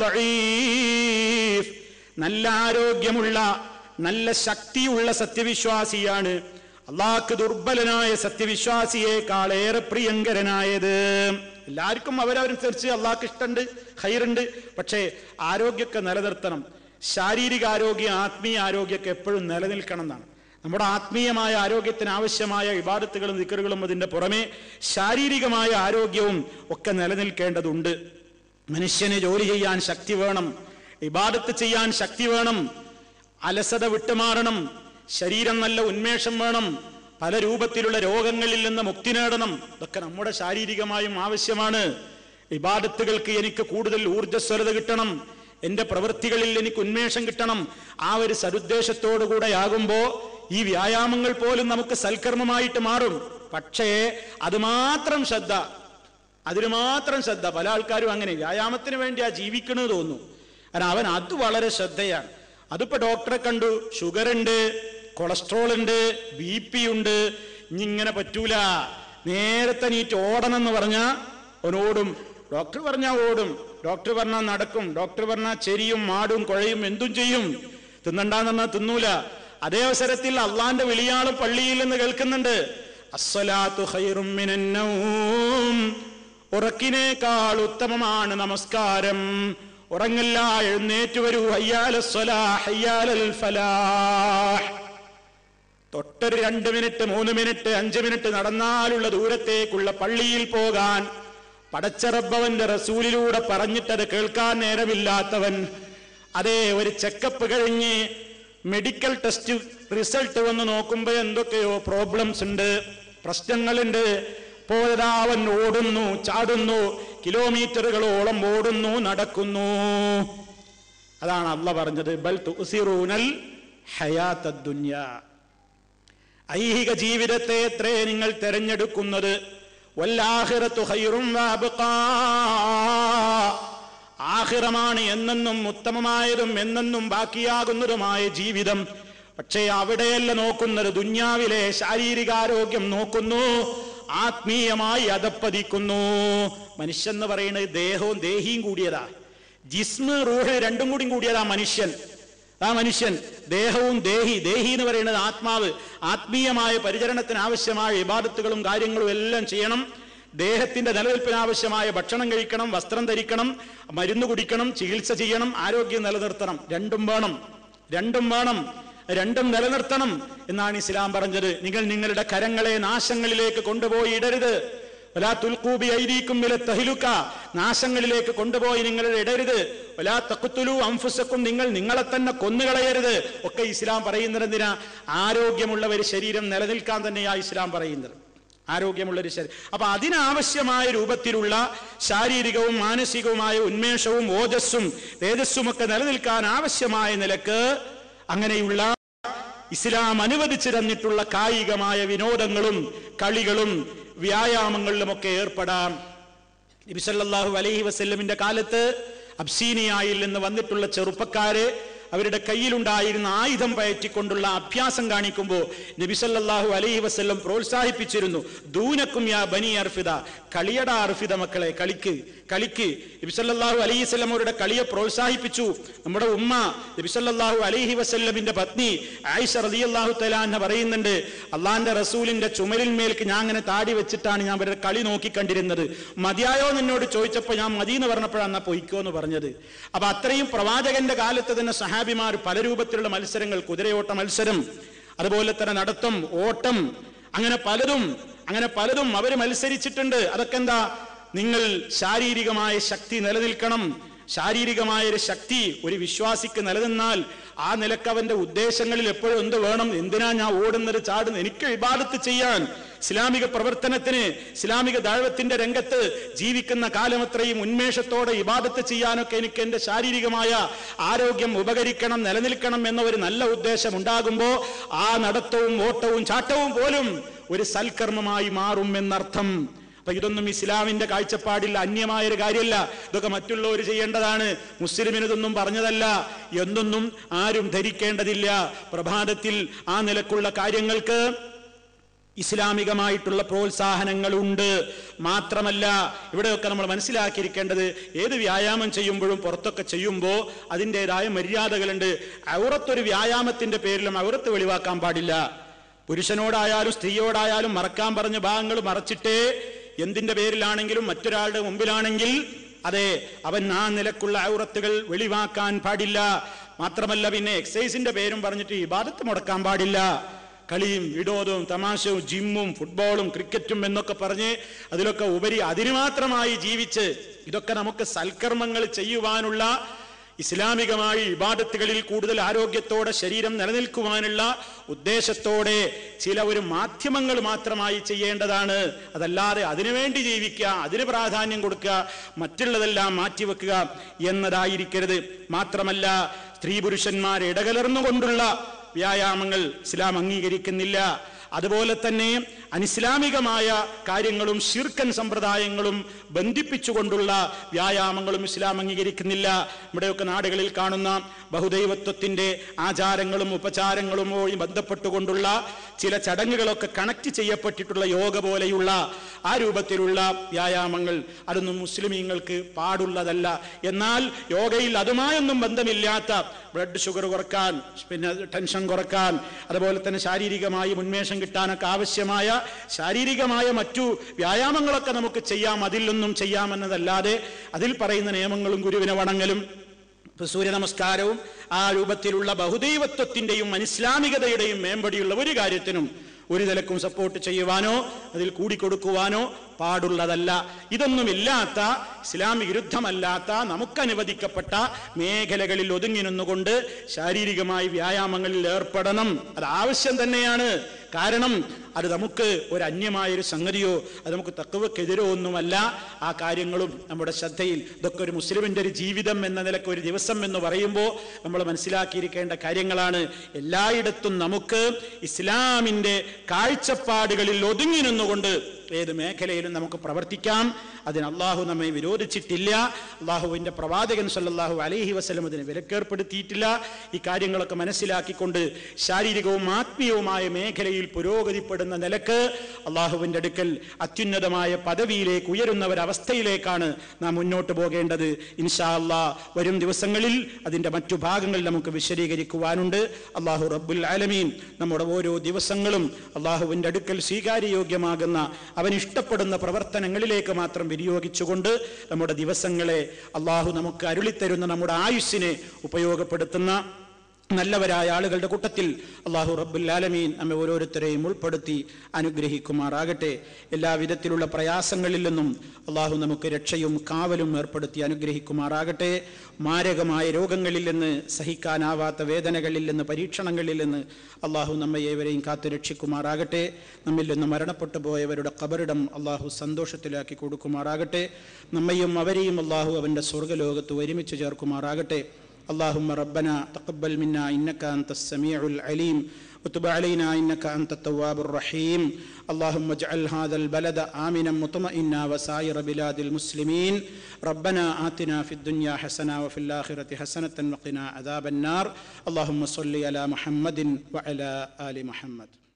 A: ളഈഫ് നല്ല ആരോഗ്യമുള്ള നല്ല ശക്തിയുള്ള സത്യവിശ്വാസിയാണ് അള്ളാഹ്ക്ക് ദുർബലനായ സത്യവിശ്വാസിയേക്കാൾ ഏറെ പ്രിയങ്കരനായത് എല്ലാവർക്കും അവരവരനുസരിച്ച് അള്ളാഹ്ക്ക് ഇഷ്ടമുണ്ട് ഹൈറുണ്ട് പക്ഷേ ആരോഗ്യമൊക്കെ നിലനിർത്തണം ശാരീരിക ആരോഗ്യം ആത്മീയ ആരോഗ്യമൊക്കെ എപ്പോഴും നിലനിൽക്കണം എന്നാണ് നമ്മുടെ ആത്മീയമായ ആരോഗ്യത്തിന് ആവശ്യമായ ഇബാദത്തുകളും ദിക്കറുകളും അതിന്റെ പുറമെ ശാരീരികമായ ആരോഗ്യവും ഒക്കെ നിലനിൽക്കേണ്ടതുണ്ട് മനുഷ്യന് ജോലി ചെയ്യാൻ ശക്തി വേണം ഇബാദത്ത് ചെയ്യാൻ ശക്തി വേണം അലസത വിട്ടുമാറണം ശരീരം നല്ല ഉന്മേഷം വേണം പല രൂപത്തിലുള്ള രോഗങ്ങളിൽ നിന്ന് മുക്തി നേടണം ഇതൊക്കെ നമ്മുടെ ശാരീരികമായും ആവശ്യമാണ് ഇബാദത്തുകൾക്ക് എനിക്ക് കൂടുതൽ ഊർജ്ജസ്വലത കിട്ടണം എന്റെ പ്രവൃത്തികളിൽ എനിക്ക് ഉന്മേഷം കിട്ടണം ആ ഒരു സതുദ്ദേശത്തോടുകൂടെ ആകുമ്പോ ഈ വ്യായാമങ്ങൾ പോലും നമുക്ക് സൽക്കർമ്മമായിട്ട് മാറും പക്ഷേ അത് മാത്രം ശ്രദ്ധ അതിന് മാത്രം ശ്രദ്ധ പല ആൾക്കാരും അങ്ങനെ വ്യായാമത്തിന് വേണ്ടി ആ ജീവിക്കണമെന്ന് തോന്നുന്നു കാരണം അവൻ അത് വളരെ ശ്രദ്ധയാണ് അതിപ്പോ ഡോക്ടറെ കണ്ടു ഷുഗർ ഉണ്ട് കൊളസ്ട്രോൾ ഉണ്ട് ബി പി ഉണ്ട് ഇനി ഇങ്ങനെ പറ്റൂല നേരത്തെ നീറ്റ് ഓടണം എന്ന് പറഞ്ഞാ അവനോടും ഡോക്ടർ പറഞ്ഞാ ഓടും ഡോക്ടർ പറഞ്ഞാൽ നടക്കും ഡോക്ടർ പറഞ്ഞാൽ ചെരിയും മാടും കുഴയും എന്തും ചെയ്യും തിന്നണ്ടാന്ന് പറഞ്ഞാൽ തിന്നൂല അതേ അവസരത്തിൽ അള്ളാന്റെ വിളിയാളും പള്ളിയിൽ നിന്ന് കേൾക്കുന്നുണ്ട് അസ്സലാത്തു ഖൈറും മിനൻ നൗം ഉറക്കിനേക്കാൾ ഉത്തമമാണ് നമസ്കാരം ഉറങ്ങല്ല എഴുന്നേറ്റ് വരൂ ഹയ്യാലസ്വലാ ഹയ്യാലൽ ഫലാഹ് തൊട്ടൊരു രണ്ട് മിനിറ്റ് മൂന്ന് മിനിറ്റ് അഞ്ച് മിനിറ്റ് നടന്നാലുള്ള ദൂരത്തേക്കുള്ള പള്ളിയിൽ പോകാൻ പടച്ചറബവന്റെ റസൂലിലൂടെ പറഞ്ഞിട്ടത് കേൾക്കാൻ നേരമില്ലാത്തവൻ അതേ ഒരു ചെക്കപ്പ് കഴിഞ്ഞ് മെഡിക്കൽ ടെസ്റ്റ് റിസൾട്ട് വന്ന് നോക്കുമ്പോൾ എന്തൊക്കെയോ പ്രോബ്ലംസ് ഉണ്ട് പ്രശ്നങ്ങളുണ്ട് പോയതാ അവൻ ഓടുന്നു ചാടുന്നു കിലോമീറ്ററുകളോളം ഓടുന്നു നടക്കുന്നു അതാണ് അല്ല പറഞ്ഞത് ബൽ തുസിറൂനൽ ഹയാത്ത ദുന്യാ ഐഹിക ജീവിതത്തെ എത്രേ നിങ്ങൾ തെരഞ്ഞെടുക്കുന്നത് വല്ലാഹിറത്തു ഖൈറും വഅബ്ഖാ. ആഖിറമാണ് എന്നെന്നും ഉത്തമമായതും എന്നെന്നും ബാക്കിയാകുന്നതുമായ ജീവിതം പക്ഷേ അവിടെയല്ല നോക്കുന്നത് ദുന്യാവിലെ ശാരീരികാരോഗ്യം നോക്കുന്നു ആത്മീയമായി അതപ്പതിക്കുന്നു മനുഷ്യൻ എന്ന് പറയുന്നത് ദേഹവും ദേഹിയും കൂടിയതാ ജിസ്മ് റൂഹ് രണ്ടും കൂടി കൂടിയതാ മനുഷ്യൻ ആ മനുഷ്യൻ ദേഹവും ദേഹി ദേഹി എന്ന് പറയുന്നത് ആത്മാവ് ആത്മീയമായ പരിചരണത്തിന് ആവശ്യമായ ഇബാദത്തുകളും കാര്യങ്ങളും എല്ലാം ചെയ്യണം ദേഹത്തിന്റെ നിലനിൽപ്പിന് ആവശ്യമായ ഭക്ഷണം കഴിക്കണം വസ്ത്രം ധരിക്കണം മരുന്ന് കുടിക്കണം ചികിത്സ ചെയ്യണം ആരോഗ്യം നിലനിർത്തണം രണ്ടും വേണം രണ്ടും വേണം രണ്ടും നിലനിർത്തണം എന്നാണ് ഇസ്ലാം പറഞ്ഞത് നിങ്ങൾ നിങ്ങളുടെ കരങ്ങളെ നാശങ്ങളിലേക്ക് കൊണ്ടുപോയി ഇടരുത് വലാ തുൽക്കൂബി ഐരീക്കും വില തഹിലുക്ക നാശങ്ങളിലേക്ക് കൊണ്ടുപോയി നിങ്ങൾ ഇടരുത് വലാ തക്കുത്തുലു അംഫുസക്കും നിങ്ങൾ നിങ്ങളെ തന്നെ കൊന്നുകളയരുത് ഒക്കെ ഇസ്ലാം പറയുന്നത് എന്തിനാ ആരോഗ്യമുള്ള ഒരു ശരീരം നിലനിൽക്കാൻ തന്നെയാ ഇസ്ലാം പറയുന്നത് ആരോഗ്യമുള്ള ഒരു ശരീരം അപ്പൊ അതിനാവശ്യമായ രൂപത്തിലുള്ള ശാരീരികവും മാനസികവുമായ ഉന്മേഷവും ഓജസ്സും തേജസ്സും ഒക്കെ നിലനിൽക്കാൻ ആവശ്യമായ നിലക്ക് അങ്ങനെയുള്ള ഇസ്ലാം അനുവദിച്ചു തന്നിട്ടുള്ള കായികമായ വിനോദങ്ങളും കളികളും വ്യായാമങ്ങളിലുമൊക്കെ ഏർപ്പെടാം നബിസല്ലാഹു അലൈഹി വസല്ലമിന്റെ കാലത്ത് അബ്സീനിയായിൽ നിന്ന് വന്നിട്ടുള്ള ചെറുപ്പക്കാരെ അവരുടെ കയ്യിലുണ്ടായിരുന്ന ആയുധം പയറ്റിക്കൊണ്ടുള്ള അഭ്യാസം കാണിക്കുമ്പോൾ നബിസല്ലാഹു അലൈഹി വസല്ലം പ്രോത്സാഹിപ്പിച്ചിരുന്നു ദൂനക്കും യാ ബനി അർഫിദ കളിയട അർഫിദ മക്കളെ കളിക്ക് കളിക്ക് നബിസല്ലാഹു അലൈഹി വസല്ലം അവരുടെ കളിയെ പ്രോത്സാഹിപ്പിച്ചു നമ്മുടെ ഉമ്മ നബിസല്ലാഹു അലൈഹി വസല്ലമിന്റെ പത്നി ആയിഷ റളിയല്ലാഹു തലാന്ന പറയുന്നുണ്ട് അള്ളാന്റെ റസൂലിന്റെ ചുമലിന്മേൽക്ക് ഞാൻ അങ്ങനെ താടി വെച്ചിട്ടാണ് ഞാൻ അവരുടെ കളി നോക്കിക്കണ്ടിരുന്നത് മതിയായോ എന്നോട് ചോദിച്ചപ്പോൾ ഞാൻ മതി എന്ന് പറഞ്ഞപ്പോഴാണ് എന്നാ പൊയ്ക്കോ എന്ന് പറഞ്ഞത് അപ്പൊ അത്രയും പ്രവാചകന്റെ കാലത്ത് തന്നെ സഹാബിമാർ പല രൂപത്തിലുള്ള മത്സരങ്ങൾ കുതിരയോട്ട മത്സരം അതുപോലെ തന്നെ നടത്തം ഓട്ടം അങ്ങനെ പലതും അങ്ങനെ പലതും അവർ മത്സരിച്ചിട്ടുണ്ട് അതൊക്കെ എന്താ നിങ്ങൾ ശാരീരികമായ ശക്തി നിലനിൽക്കണം ശാരീരികമായ ഒരു ശക്തി ഒരു വിശ്വാസിക്ക് നിലനിന്നാൽ ആ നിലക്ക് അവന്റെ ഉദ്ദേശങ്ങളിൽ എപ്പോഴും എന്ത് വേണം എന്തിനാ ഞാൻ ഓടുന്നത് ചാടുന്നത് എനിക്ക് വിവാദത്ത് ചെയ്യാൻ ഇസ്ലാമിക പ്രവർത്തനത്തിന് ഇസ്ലാമിക ദാഴ്വത്തിന്റെ രംഗത്ത് ജീവിക്കുന്ന കാലമത്രയും ഉന്മേഷത്തോടെ ഇബാദത്ത് ചെയ്യാനൊക്കെ എനിക്ക് എന്റെ ശാരീരികമായ ആരോഗ്യം ഉപകരിക്കണം നിലനിൽക്കണം എന്ന ഒരു നല്ല ഉദ്ദേശം ഉണ്ടാകുമ്പോൾ ആ നടത്തവും ഓട്ടവും ചാട്ടവും പോലും ഒരു സൽക്കർമ്മമായി മാറും എന്നർത്ഥം അപ്പൊ ഇതൊന്നും ഇസ്ലാമിന്റെ കാഴ്ചപ്പാടിൽ അന്യമായ ഒരു കാര്യമല്ല ഇതൊക്കെ മറ്റുള്ളവർ ചെയ്യേണ്ടതാണ് മുസ്ലിമിന് ഇതൊന്നും പറഞ്ഞതല്ല എന്നൊന്നും ആരും ധരിക്കേണ്ടതില്ല പ്രഭാതത്തിൽ ആ നിലക്കുള്ള കാര്യങ്ങൾക്ക് ഇസ്ലാമികമായിട്ടുള്ള പ്രോത്സാഹനങ്ങളുണ്ട് മാത്രമല്ല ഇവിടെയൊക്കെ നമ്മൾ മനസ്സിലാക്കിയിരിക്കേണ്ടത് ഏത് വ്യായാമം ചെയ്യുമ്പോഴും പുറത്തൊക്കെ ചെയ്യുമ്പോൾ അതിൻ്റെതായ മര്യാദകളുണ്ട് ഔറത്തൊരു വ്യായാമത്തിന്റെ പേരിലും ഔറത്ത് വെളിവാക്കാൻ പാടില്ല പുരുഷനോടായാലും സ്ത്രീയോടായാലും മറക്കാൻ പറഞ്ഞ ഭാഗങ്ങൾ മറച്ചിട്ടേ എന്തിന്റെ പേരിലാണെങ്കിലും മറ്റൊരാളുടെ മുമ്പിലാണെങ്കിൽ അതെ അവൻ ആ നിലക്കുള്ള ഔറത്തുകൾ വെളിവാക്കാൻ പാടില്ല മാത്രമല്ല പിന്നെ എക്സസൈസിന്റെ പേരും പറഞ്ഞിട്ട് ഇബാദത്ത് മുടക്കാൻ പാടില്ല കളിയും വിനോദവും തമാശവും ജിമ്മും ഫുട്ബോളും ക്രിക്കറ്റും എന്നൊക്കെ പറഞ്ഞ് അതിലൊക്കെ ഉപരി അതിന് മാത്രമായി ജീവിച്ച് ഇതൊക്കെ നമുക്ക് സൽക്കർമ്മങ്ങൾ ചെയ്യുവാനുള്ള ഇസ്ലാമികമായി ഇബാദത്തുകളിൽ കൂടുതൽ ആരോഗ്യത്തോടെ ശരീരം നിലനിൽക്കുവാനുള്ള ഉദ്ദേശത്തോടെ ചില ഒരു മാധ്യമങ്ങൾ മാത്രമായി ചെയ്യേണ്ടതാണ് അതല്ലാതെ അതിനുവേണ്ടി ജീവിക്കുക അതിന് പ്രാധാന്യം കൊടുക്കുക മറ്റുള്ളതെല്ലാം മാറ്റിവെക്കുക എന്നതായിരിക്കരുത് മാത്രമല്ല സ്ത്രീ പുരുഷന്മാർ ഇടകലർന്നുകൊണ്ടുള്ള വ്യായാമങ്ങൾ ഇസ്ലാം അംഗീകരിക്കുന്നില്ല അതുപോലെ തന്നെ അനിസ്ലാമികമായ കാര്യങ്ങളും ശിർക്കൻ സമ്പ്രദായങ്ങളും ബന്ധിപ്പിച്ചുകൊണ്ടുള്ള വ്യായാമങ്ങളും ഇസ്ലാം അംഗീകരിക്കുന്നില്ല ഇവിടെയൊക്കെ നാടുകളിൽ കാണുന്ന ബഹുദൈവത്വത്തിന്റെ ആചാരങ്ങളും ഉപചാരങ്ങളുമായി ബന്ധപ്പെട്ടുകൊണ്ടുള്ള ചില ചടങ്ങുകളൊക്കെ കണക്ട് ചെയ്യപ്പെട്ടിട്ടുള്ള യോഗ പോലെയുള്ള ആ രൂപത്തിലുള്ള വ്യായാമങ്ങൾ അതൊന്നും മുസ്ലിമീങ്ങൾക്ക് പാടുള്ളതല്ല എന്നാൽ യോഗയിൽ അതുമായൊന്നും ബന്ധമില്ലാത്ത ബ്ലഡ് ഷുഗർ കുറക്കാൻ പിന്നെ ടെൻഷൻ കുറക്കാൻ അതുപോലെ തന്നെ ശാരീരികമായി ഉന്മേഷം കിട്ടാനൊക്കെ ആവശ്യമായ ശാരീരികമായ മറ്റു വ്യായാമങ്ങളൊക്കെ നമുക്ക് ചെയ്യാം അതിലൊന്നും ചെയ്യാമെന്നതല്ലാതെ അതിൽ പറയുന്ന നിയമങ്ങളും ഗുരുവിനെ വണങ്ങലും ഇപ്പൊ സൂര്യ നമസ്കാരവും ആ രൂപത്തിലുള്ള ബഹുദൈവത്വത്തിന്റെയും അനിസ്ലാമികതയുടെയും മേമ്പടിയുള്ള ഒരു കാര്യത്തിനും ഒരു നിലക്കും സപ്പോർട്ട് ചെയ്യുവാനോ അതിൽ കൂടിക്കൊടുക്കുവാനോ പാടുള്ളതല്ല ഇതൊന്നുമില്ലാത്ത ഇസ്ലാം വിരുദ്ധമല്ലാത്ത നമുക്കനുവദിക്കപ്പെട്ട മേഖലകളിൽ ഒതുങ്ങി നിന്നുകൊണ്ട് ശാരീരികമായി വ്യായാമങ്ങളിൽ ഏർപ്പെടണം അത് ആവശ്യം തന്നെയാണ് കാരണം അത് നമുക്ക് ഒരു അന്യമായ ഒരു സംഗതിയോ അത് നമുക്ക് തക്കവക്കെതിരോ ഒന്നുമല്ല ആ കാര്യങ്ങളും നമ്മുടെ ശ്രദ്ധയിൽ ഇതൊക്കെ ഒരു മുസ്ലിമിന്റെ ഒരു ജീവിതം എന്ന നിലക്ക് ഒരു ദിവസം എന്ന് പറയുമ്പോൾ നമ്മൾ മനസ്സിലാക്കിയിരിക്കേണ്ട കാര്യങ്ങളാണ് എല്ലായിടത്തും നമുക്ക് ഇസ്ലാമിന്റെ കാഴ്ചപ്പാടുകളിൽ ഒതുങ്ങി നിന്നുകൊണ്ട് ഏത് മേഖലയിലും നമുക്ക് പ്രവർത്തിക്കാം അതിന് അള്ളാഹു നമ്മെ വിരോധിച്ചിട്ടില്ല അള്ളാഹുവിന്റെ പ്രവാചകൻ സല്ലല്ലാഹു അലൈഹി വസല്ലം അതിന് വിലക്കേർപ്പെടുത്തിയിട്ടില്ല ഈ കാര്യങ്ങളൊക്കെ മനസ്സിലാക്കിക്കൊണ്ട് ശാരീരികവും ആത്മീയവുമായ മേഖലയിൽ പുരോഗതിപ്പെടുന്ന നിലക്ക് അള്ളാഹുവിന്റെ അടുക്കൽ അത്യുന്നതമായ പദവിയിലേക്ക് ഉയരുന്ന ഒരവസ്ഥയിലേക്കാണ് നാം മുന്നോട്ട് പോകേണ്ടത് ഇൻഷാ അള്ളാ വരും ദിവസങ്ങളിൽ അതിന്റെ മറ്റു ഭാഗങ്ങൾ നമുക്ക് വിശദീകരിക്കുവാനുണ്ട് അള്ളാഹു റബ്ബുൽ ആലമീൻ നമ്മുടെ ഓരോ ദിവസങ്ങളും അള്ളാഹുവിന്റെ അടുക്കൽ സ്വീകാര്യയോഗ്യമാകുന്ന അവൻ ഇഷ്ടപ്പെടുന്ന പ്രവർത്തനങ്ങളിലേക്ക് മാത്രം വിനിയോഗിച്ചുകൊണ്ട് നമ്മുടെ ദിവസങ്ങളെ അള്ളാഹു നമുക്ക് അരുളിത്തരുന്ന നമ്മുടെ ആയുസ്സിനെ ഉപയോഗപ്പെടുത്തുന്ന നല്ലവരായ ആളുകളുടെ കൂട്ടത്തിൽ അള്ളാഹു റബ്ബുല്ലാലമീൻ നമ്മെ ഓരോരുത്തരെയും ഉൾപ്പെടുത്തി അനുഗ്രഹിക്കുമാറാകട്ടെ എല്ലാവിധത്തിലുള്ള പ്രയാസങ്ങളിൽ നിന്നും അള്ളാഹു നമുക്ക് രക്ഷയും കാവലും ഏർപ്പെടുത്തി അനുഗ്രഹിക്കുമാറാകട്ടെ മാരകമായ രോഗങ്ങളിൽ നിന്ന് സഹിക്കാനാവാത്ത വേദനകളിൽ നിന്ന് പരീക്ഷണങ്ങളിൽ നിന്ന് അള്ളാഹു നമ്മെ ഏവരെയും കാത്തു രക്ഷിക്കുമാറാകട്ടെ നമ്മിൽ നിന്ന് മരണപ്പെട്ടു പോയവരുടെ കബറിടം അള്ളാഹു സന്തോഷത്തിലാക്കി കൊടുക്കുമാറാകട്ടെ നമ്മയും അവരെയും അള്ളാഹു അവൻ്റെ സ്വർഗ്ഗലോകത്ത് ഒരുമിച്ച് ചേർക്കുമാറാകട്ടെ اللهم ربنا تقبل منا انك انت السميع العليم وتب علينا انك انت التواب الرحيم اللهم اجعل هذا البلد امنا مطمئنا وسائر بلاد المسلمين ربنا اتنا في الدنيا حسنه وفي الاخره حسنه وقنا عذاب النار اللهم صل على محمد وعلى ال محمد